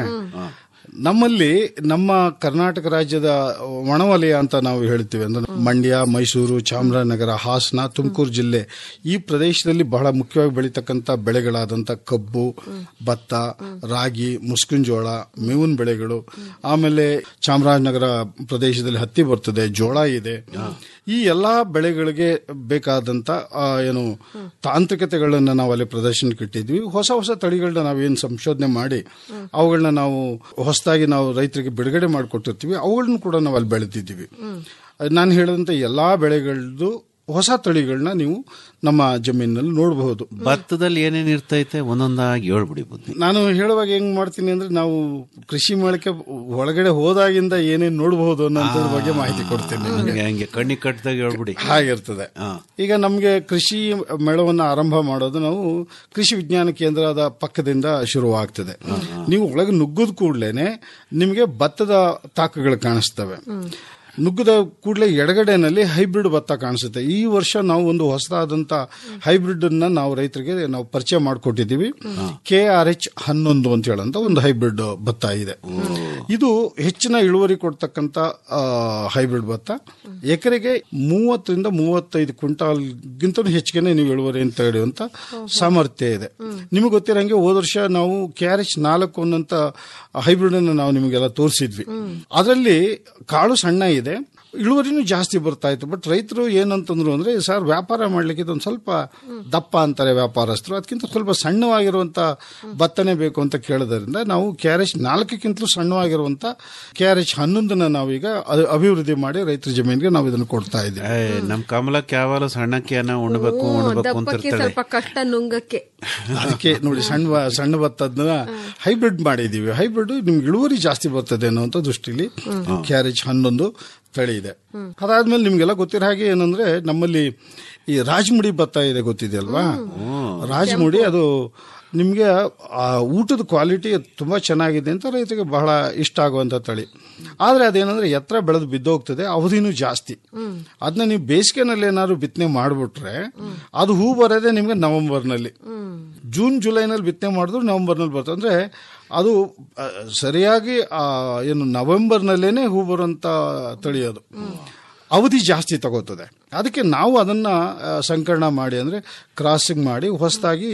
ನಮ್ಮಲ್ಲಿ ನಮ್ಮ ಕರ್ನಾಟಕ ರಾಜ್ಯದ ಒಣವಲಯ ಅಂತ ನಾವು ಹೇಳ್ತೀವಿ ಅಂದ್ರೆ ಮಂಡ್ಯ ಮೈಸೂರು ಚಾಮರಾಜನಗರ ಹಾಸನ ತುಮಕೂರು ಜಿಲ್ಲೆ ಈ ಪ್ರದೇಶದಲ್ಲಿ ಬಹಳ ಮುಖ್ಯವಾಗಿ ಬೆಳೀತಕ್ಕಂಥ ಬೆಳೆಗಳಾದಂಥ ಕಬ್ಬು ಭತ್ತ ರಾಗಿ ಮುಸ್ಕಿನ ಮೇವಿನ ಬೆಳೆಗಳು ಆಮೇಲೆ ಚಾಮರಾಜನಗರ ಪ್ರದೇಶದಲ್ಲಿ ಹತ್ತಿ ಬರ್ತದೆ ಜೋಳ ಇದೆ ಈ ಎಲ್ಲಾ ಬೆಳೆಗಳಿಗೆ ಬೇಕಾದಂತ ಆ, ಏನು ತಾಂತ್ರಿಕತೆಗಳನ್ನ ನಾವು ಅಲ್ಲಿ ಪ್ರದರ್ಶನಕ್ಕೆ ಇಟ್ಟಿದ್ವಿ ಹೊಸ ಹೊಸ ತಳಿಗಳನ್ನ ನಾವೇನು ಸಂಶೋಧನೆ ಮಾಡಿ ಅವುಗಳನ್ನ ನಾವು ಹೊಸದಾಗಿ ನಾವು ರೈತರಿಗೆ ಬಿಡುಗಡೆ ಮಾಡಿಕೊಟ್ಟಿರ್ತೀವಿ ಅವುಗಳನ್ನ ಕೂಡ ನಾವು ಅಲ್ಲಿ ಬೆಳೆದಿದ್ದೀವಿ ನಾನು ಹೇಳಿದಂತೆ ಎಲ್ಲಾ ಬೆಳೆಗಳದ್ದು ಹೊಸ ತಳಿಗಳನ್ನ ನೀವು ನಮ್ಮ ಜಮೀನಿನಲ್ಲಿ ನೋಡಬಹುದು ಭತ್ತದಲ್ಲಿ ಏನೇನ್ ಇರ್ತೈತೆ ಒಂದೊಂದಾಗಿ ಹೇಳ್ಬಿಡಿ ಬುದ್ಧಿ ನಾನು ಹೇಳುವಾಗ ಹೆಂಗ್ ಮಾಡ್ತೀನಿ ಅಂದ್ರೆ ನಾವು ಕೃಷಿ ಮೇಳಕ್ಕೆ ಒಳಗಡೆ ಹೋದಾಗಿಂದ ಏನೇನ್ ನೋಡಬಹುದು ಅನ್ನೋದ್ರ ಬಗ್ಗೆ ಮಾಹಿತಿ ಕೊಡ್ತೀನಿ ನಿಮ್ಗೆ. ಹಂಗೆ ಹಂಗೆ ಕಣ್ಣಿ ಕಟ್ಟದಾಗ ಹೇಳ್ಬಿಡಿ ಹಾಗಿರ್ತದೆ ಈಗ ನಮಗೆ ಕೃಷಿ ಮೇಳವನ್ನು ಆರಂಭ ಮಾಡೋದು ನಾವು ಕೃಷಿ ವಿಜ್ಞಾನ ಕೇಂದ್ರದ ಪಕ್ಕದಿಂದ ಶುರುವಾಗ್ತದೆ ನೀವು ಒಳಗೆ ನುಗ್ಗದ ಕೂಡ್ಲೇನೆ ನಿಮಗೆ ಭತ್ತದ ತಾಕುಗಳು ಕಾಣಿಸ್ತವೆ ನುಗ್ಗದ ಕೂಡಲೇ ಎಡಗಡೆನಲ್ಲಿ ಹೈಬ್ರಿಡ್ ಭತ್ತ ಕಾಣಿಸುತ್ತೆ ಈ ವರ್ಷ ನಾವು ಒಂದು ಹೊಸದಾದಂತ ಹೈಬ್ರಿಡ್ ಅನ್ನ ನಾವು ರೈತರಿಗೆ ನಾವು ಪರಿಚಯ ಮಾಡಿಕೊಟ್ಟಿದ್ದೀವಿ ಕೆ ಆರ್ ಎಚ್ ಹನ್ನೊಂದು ಅಂತ ಹೇಳಂತ ಒಂದು ಹೈಬ್ರಿಡ್ ಭತ್ತ ಇದೆ ಇದು ಹೆಚ್ಚಿನ ಇಳುವರಿ ಕೊಡ್ತಕ್ಕಂತ ಆ, ಹೈಬ್ರಿಡ್ ಭತ್ತ ಎಕರೆಗೆ ಮೂವತ್ತರಿಂದ ಮೂವತ್ತೈದು ಕ್ವಿಂಟಾಲ್ಗಿಂತ ಹೆಚ್ಚಿಗೆ ನೀವು ಇಳುವರಿ ಅಂತ ತೆಗೆಯುವಂತ ಸಾಮರ್ಥ್ಯ ಇದೆ ನಿಮಗೆ ಗೊತ್ತಿರಂಗೆ ಹೋದ ವರ್ಷ ನಾವು ಕೆ ಆರ್ ಎಚ್ ನಾಲ್ಕು ಅನ್ನೋಂತ ಹೈಬ್ರಿಡ್ ಅನ್ನು ನಾವು ನಿಮಗೆಲ್ಲ ತೋರಿಸಿದ್ವಿ ಅದರಲ್ಲಿ ಕಾಳು ಸಣ್ಣ ಇದೆ ಇಳುವರಿನೂ ಜಾಸ್ತಿ ಬರ್ತಾ ಇತ್ತು ಬಟ್ ರೈತರು ಏನಂತಂದ್ರು ಅಂದ್ರೆ ಸರ್ ವ್ಯಾಪಾರ ಮಾಡ್ಲಿಕ್ಕೆ ಇದೊಂದು ಸ್ವಲ್ಪ ದಪ್ಪ ಅಂತಾರೆ ವ್ಯಾಪಾರಸ್ಥರು ಅದಕ್ಕಿಂತ ಸ್ವಲ್ಪ ಸಣ್ಣವಾಗಿರುವಂತ ಭತ್ತನೇ ಬೇಕು ಅಂತ ಕೇಳೋದ್ರಿಂದ ನಾವು ಕೆ ಆರ್ ಎಚ್ ನಾಲ್ಕಕ್ಕಿಂತಲೂ ಸಣ್ಣವಾಗಿರುವಂತ ಕೆ ಆರ್ ಎಚ್ ಹನ್ನೊಂದನ್ನ ನಾವೀಗ ಅ- ಅಭಿವೃದ್ಧಿ ಮಾಡಿ ರೈತರ ಜಮೀನಿಗೆ ನಾವು ಇದನ್ನು ಕೊಡ್ತಾ ಇದ್ದೀವಿ ಏ, ನಮ್ ಕಮಲಕ್ಕೆ ಯಾವಾಗಲೂ ಸಣ್ಣಕ್ಕೆ ಅನ್ನ ಉಣ್ಬೇಕು ಉಣ್ಬೇಕು ದಪ್ಪಕ್ಕೆ ಅಂತಿರ್ತಾಳೆ ಸ್ವಲ್ಪ ಕಷ್ಟ ನುಂಗಕ್ಕೆ ಅದಕ್ಕೆ ನೋಡಿ ಸಣ್ಣ ವ- ಸಣ್ಣ ಭತ್ತದನ್ನ ಹೈಬ್ರಿಡ್ ಮಾಡಿದೀವಿ ಹೈಬ್ರಿಡ್ ನಿಮ್ಗೆ ಇಳುವರಿ ಜಾಸ್ತಿ ಬರ್ತದೆ ಅನ್ನುವಂಥ ದೃಷ್ಟಿಲಿ ಕ್ಯಾರೇಜ್ ಹನ್ನೊಂದು ತಳಿ ಇದೆ ಅದಾದ್ಮೇಲೆ ನಿಮ್ಗೆಲ್ಲ ಗೊತ್ತಿರೋ ಹಾಗೆ ಏನಂದ್ರೆ ನಮ್ಮಲ್ಲಿ ಈ ರಾಜಮುಡಿ ಭತ್ತ ಇದೆ ಗೊತ್ತಿದೆಯಲ್ವಾ ರಾಜಮುಡಿ ಅದು ನಿಮಗೆ ಆ ಊಟದ ಕ್ವಾಲಿಟಿ ತುಂಬಾ ಚೆನ್ನಾಗಿದೆ ಅಂತ ರೈತರಿಗೆ ಬಹಳ ಇಷ್ಟ ಆಗುವಂತ ತಳಿ ಆದ್ರೆ ಅದೇನಂದ್ರೆ ಎತ್ತರ ಬೆಳೆದು ಬಿದ್ದೋಗ್ತದೆ ಅವಧಿನೂ ಜಾಸ್ತಿ ಅದನ್ನ ನೀವು ಬೇಸಿಗೆನಲ್ಲಿ ಏನಾದ್ರು ಬಿತ್ತನೆ ಮಾಡ್ಬಿಟ್ರೆ ಅದು ಹೂ ಬರೋದೇ ನಿಮ್ಗೆ ನವೆಂಬರ್ನಲ್ಲಿ ಜೂನ್ ಜುಲೈನಲ್ಲಿ ಬಿತ್ತನೆ ಮಾಡಿದ್ರು ನವೆಂಬರ್ನಲ್ಲಿ ಬರ್ತದೆ ಅಂದ್ರೆ ಅದು ಆ, ಸರಿಯಾಗಿ ಆ, ಏನು ನವೆಂಬರ್ನಲ್ಲೇನೆ ಹೂ ಬರುವಂತ ತಳಿ ಅದು ಅವಧಿ ಜಾಸ್ತಿ ತಗೋತದೆ ಅದಕ್ಕೆ ನಾವು ಅದನ್ನ ಆ, ಸಂಕಲನ ಮಾಡಿ ಅಂದ್ರೆ ಕ್ರಾಸಿಂಗ್ ಮಾಡಿ ಹೊಸದಾಗಿ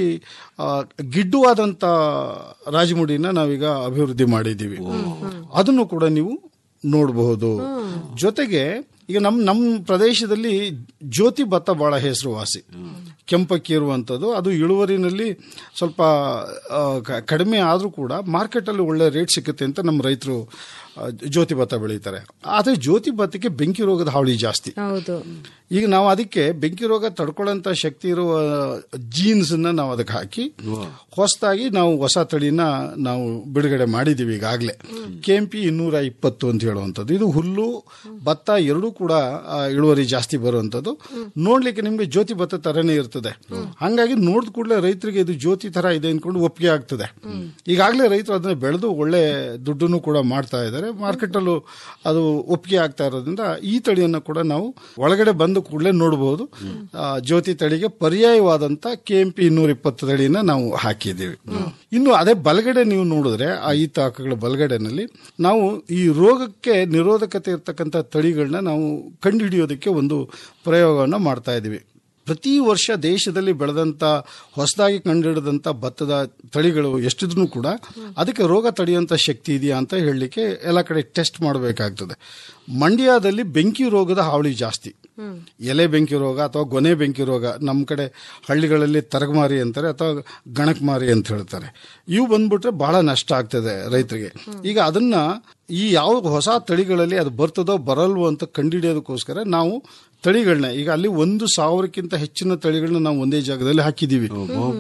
ಗಿಡ್ಡುವಾದಂತ ರಾಜಮುಡಿನ ನಾವೀಗ ಅಭಿವೃದ್ಧಿ ಮಾಡಿದ್ದೀವಿ ಅದನ್ನು ಕೂಡ ನೀವು ನೋಡಬಹುದು ಜೊತೆಗೆ ಈಗ ನಮ್ಮ ನಮ್ಮ ಪ್ರದೇಶದಲ್ಲಿ ಜ್ಯೋತಿ ಭತ್ತ ಬಹಳ ಹೆಸರುವಾಸಿ ಕೆಂಪಕ್ಕಿ ಇರುವಂಥದ್ದು ಅದು ಇಳುವರಿನಲ್ಲಿ ಸ್ವಲ್ಪ ಆ, ಕ- ಕಡಿಮೆ ಆದರೂ ಕೂಡ ಮಾರ್ಕೆಟಲ್ಲಿ ಒಳ್ಳೆ ರೇಟ್ ಸಿಗುತ್ತೆ ಅಂತ ನಮ್ಮ ರೈತರು ಆ, ಜ್ಯೋತಿ ಭತ್ತ ಬೆಳೀತಾರೆ ಆದ್ರೆ ಜ್ಯೋತಿ ಭತ್ತಕ್ಕೆ ಬೆಂಕಿ ರೋಗದ ಹಾವಳಿ ಜಾಸ್ತಿ ಹೌದು ಈಗ ನಾವು ಅದಕ್ಕೆ ಬೆಂಕಿ ರೋಗ ತಡ್ಕೊಳ್ಳೋಂತ ಶಕ್ತಿ ಇರುವ ಜೀನ್ಸ್ ಅನ್ನ ನಾವು ಅದಕ್ಕೆ ಹಾಕಿ ಹೊಸದಾಗಿ ನಾವು ಹೊಸ ತಳಿನ ನಾವು ಬಿಡುಗಡೆ ಮಾಡಿದೀವಿ ಈಗಾಗಲೇ ಕೆಂಪಿ ಇನ್ನೂರ ಇಪ್ಪತ್ತು ಅಂತ ಹೇಳುವಂಥದ್ದು ಇದು ಹುಲ್ಲು ಭತ್ತ ಎರಡೂ ಕೂಡ ಆ, ಇಳುವರಿ ಜಾಸ್ತಿ ಬರುವಂಥದ್ದು ನೋಡ್ಲಿಕ್ಕೆ ನಿಮ್ಗೆ ಜ್ಯೋತಿ ಭತ್ತ ತರನೇ ಇರ್ತದೆ ಹಂಗಾಗಿ ನೋಡಿದ ಕೂಡಲೇ ರೈತರಿಗೆ ಇದು ಜ್ಯೋತಿ ತರ ಇದೆ ಅನ್ಕೊಂಡು ಒಪ್ಪಿಗೆ ಆಗ್ತದೆ ಈಗಾಗಲೇ ರೈತರು ಅದನ್ನ ಬೆಳೆದು ಒಳ್ಳೆ ದುಡ್ಡನ್ನು ಕೂಡ ಮಾಡ್ತಾ ಇದ್ದಾರೆ ಮಾರ್ಕೆಟ್ ಅಲ್ಲೂ ಅದು ಒಪ್ಪಿಗೆ ಆಗ್ತಾ ಇರೋದ್ರಿಂದ ಈ ತಳಿಯನ್ನು ಕೂಡ ನಾವು ಒಳಗಡೆ ಬಂದ ಕೂಡಲೇ ನೋಡಬಹುದು ಆ, ಜ್ಯೋತಿ ತಳಿಗೆ ಪರ್ಯಾಯವಾದಂತ ಕೆಎಂಪಿ ಇನ್ನೂರ ಇಪ್ಪತ್ತು ತಳಿನ ನಾವು ಹಾಕಿದ್ದೀವಿ ಇನ್ನು ಅದೇ ಬಲಗಡೆ ನೀವು ನೋಡಿದ್ರೆ ಆ ಈ ತಾಕಗಳ ಬಲಗಡೆನಲ್ಲಿ ನಾವು ಈ ರೋಗಕ್ಕೆ ನಿರೋಧಕತೆ ಇರ್ತಕ್ಕಂಥ ತಳಿಗಳನ್ನ ನಾವು ಕಂಡುಹಿಡಿಯೋದಕ್ಕೆ ಒಂದು ಪ್ರಯೋಗವನ್ನು ಮಾಡ್ತಾ ಇದ್ದೀವಿ ಪ್ರತಿ ವರ್ಷ ದೇಶದಲ್ಲಿ ಬೆಳೆದಂತ ಹೊಸದಾಗಿ ಕಂಡುಹಿಡಿದಂತ ಭತ್ತದ ತಳಿಗಳು ಎಷ್ಟಿದ್ರು ಕೂಡ ಅದಕ್ಕೆ ರೋಗ ತಡೆಯುವಂತ ಶಕ್ತಿ ಇದೆಯಾ ಅಂತ ಹೇಳಲಿಕ್ಕೆ ಎಲ್ಲ ಕಡೆ ಟೆಸ್ಟ್ ಮಾಡಬೇಕಾಗ್ತದೆ ಮಂಡ್ಯದಲ್ಲಿ ಬೆಂಕಿ ರೋಗದ ಹಾವಳಿ ಜಾಸ್ತಿ ಎಲೆ ಬೆಂಕಿ ರೋಗ ಅಥವಾ ಗೊನೆ ಬೆಂಕಿ ರೋಗ ನಮ್ಮ ಕಡೆ ಹಳ್ಳಿಗಳಲ್ಲಿ ತರಗಮಾರಿ ಅಂತಾರೆ ಅಥವಾ ಗಣಕಮಾರಿ ಅಂತ ಹೇಳ್ತಾರೆ ಇವು ಬಂದ್ಬಿಟ್ರೆ ಬಹಳ ನಷ್ಟ ಆಗ್ತದೆ ರೈತರಿಗೆ ಈಗ ಅದನ್ನ ಈ ಯಾವ ಹೊಸ ತಳಿಗಳಲ್ಲಿ ಅದು ಬರ್ತದೋ ಬರಲ್ವೋ ಅಂತ ಕಂಡುಹಿಡಿಯೋದಕ್ಕೋಸ್ಕರ ನಾವು ತಳಿಗಳನ್ನ ಈಗ ಅಲ್ಲಿ ಒಂದು ಸಾವಿರಕ್ಕಿಂತ ಹೆಚ್ಚಿನ ತಳಿಗಳನ್ನ ನಾವು ಒಂದೇ ಜಾಗದಲ್ಲಿ ಹಾಕಿದೀವಿ